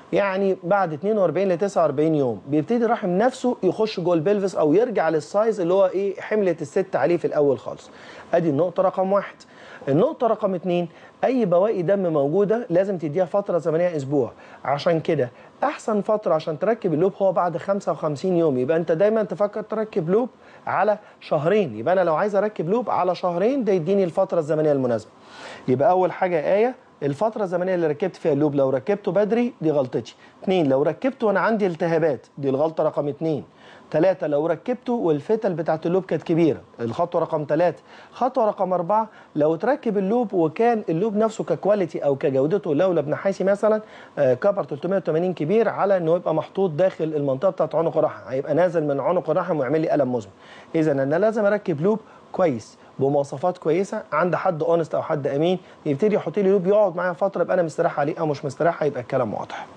يعني بعد 42 ل 49 يوم بيبتدي الرحم نفسه يخش جوه البلفس او يرجع للسايز اللي هو ايه حملت الست عليه في الاول خالص ادي النقطه رقم واحد النقطة رقم اتنين أي بواقي دم موجودة لازم تديها فترة زمنية أسبوع عشان كده أحسن فترة عشان تركب اللوب هو بعد 55 يوم يبقى أنت دايما تفكر تركب لوب على شهرين يبقى أنا لو عايز أركب لوب على شهرين ده يديني الفترة الزمنية المناسبة يبقى أول حاجة آية الفترة الزمنية اللي ركبت فيها اللوب لو ركبته بدري دي غلطتي اتنين لو ركبته وأنا عندي التهابات دي الغلطة رقم اتنين ثلاثة لو ركبته والفتل بتاعت اللوب كانت كبيرة الخطوة رقم ثلاثة خطوة رقم أربعة لو تركب اللوب وكان اللوب نفسه ككواليتي أو كجودته لولب نحاسي مثلا آه، كبر 380 كبير على إنه يبقى محطوط داخل المنطقة بتاعت عنق الرحم هيبقى نازل من عنق الرحم ويعمل لي ألم مزمن إذا أنا لازم أركب لوب كويس بمواصفات كويسه عند حد اونست او حد امين يبتدي يحط لي لوب يقعد معايا فتره يبقى انا مستريح عليه او مش مستريح يبقى الكلام واضح.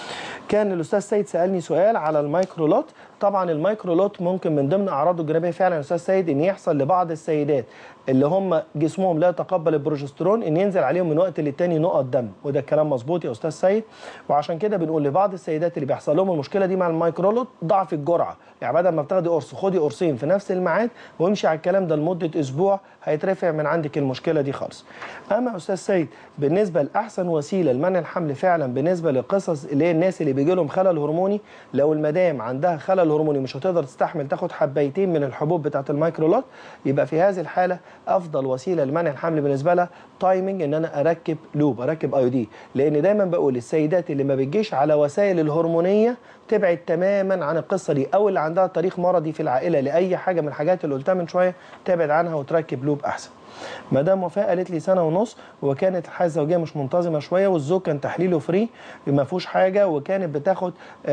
كان الاستاذ سيد سالني سؤال على المايكرولوت طبعا المايكرولوت ممكن من ضمن اعراضه الجانبيه فعلا يا استاذ سيد ان يحصل لبعض السيدات اللي هم جسمهم لا يتقبل البروجسترون ان ينزل عليهم من وقت للتاني نقط دم وده الكلام مظبوط يا استاذ سيد وعشان كده بنقول لبعض السيدات اللي بيحصل لهم المشكله دي مع المايكرولوت ضعف الجرعه يعني بدل ما بتاخدي قرص خدي قرصين في نفس الميعاد وامشي على الكلام ده لمده اسبوع هيترفع من عندك المشكله دي خالص اما يا استاذ سيد بالنسبه لاحسن وسيله لمنع الحمل فعلا بالنسبه للقصص اللي هي الناس اللي بيجي لهم خلل هرموني لو المدام عندها خلل هرموني مش هتقدر تستحمل تاخد حبايتين من الحبوب بتاعه المايكرولوت يبقى في هذه الحاله افضل وسيله لمنع الحمل بالنسبه لها تايمنج ان انا اركب لوب اركب اي دي لان دايما بقول السيدات اللي ما بتجيش على وسائل الهرمونيه تبعد تماما عن القصه دي او اللي عندها تاريخ مرضي في العائله لاي حاجه من الحاجات اللي قلتها من شويه تبعد عنها وتركب لوب احسن مدام وفاء قالت لي سنه ونص وكانت الحياه الزوجيه مش منتظمه شويه والزوج كان تحليله فري ما فيهوش حاجه وكانت بتاخد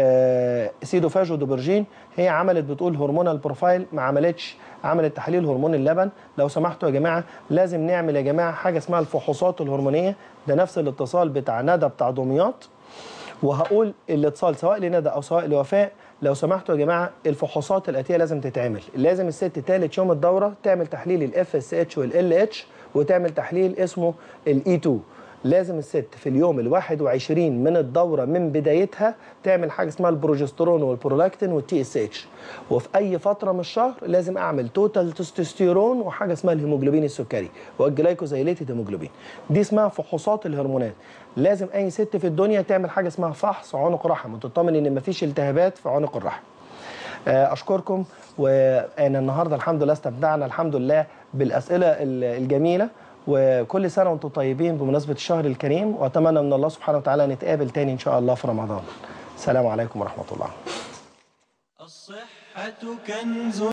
آه سيدوفاج ودوبرجين هي عملت بتقول هرمونال بروفايل ما عملتش عملت تحليل هرمون اللبن لو سمحتوا يا جماعه لازم نعمل يا جماعه حاجه اسمها الفحوصات الهرمونيه ده نفس الاتصال بتاع ندى بتاع دمياط وهقول الاتصال سواء لندى او سواء لوفاء لو سمحتوا يا جماعه الفحوصات الاتيه لازم تتعمل لازم الست ثالث يوم الدوره تعمل تحليل الاف اس اتش والال اتش وتعمل تحليل اسمه الاي 2 لازم الست في اليوم ال 21 من الدوره من بدايتها تعمل حاجه اسمها البروجسترون والبرولاكتين والتي اس اتش وفي اي فتره من الشهر لازم اعمل توتال تستوستيرون وحاجه اسمها الهيموجلوبين السكري والجلايكوزايليتد هيموجلوبين دي اسمها فحوصات الهرمونات لازم اي ست في الدنيا تعمل حاجه اسمها فحص عنق رحم وتطمن ان مفيش التهابات في عنق الرحم آه، اشكركم وانا النهارده الحمد لله استمتعنا الحمد لله بالاسئله ال- الجميله وكل سنه وانتم طيبين بمناسبه الشهر الكريم واتمنى من الله سبحانه وتعالى نتقابل تاني ان شاء الله في رمضان السلام عليكم ورحمه الله الصحة كنز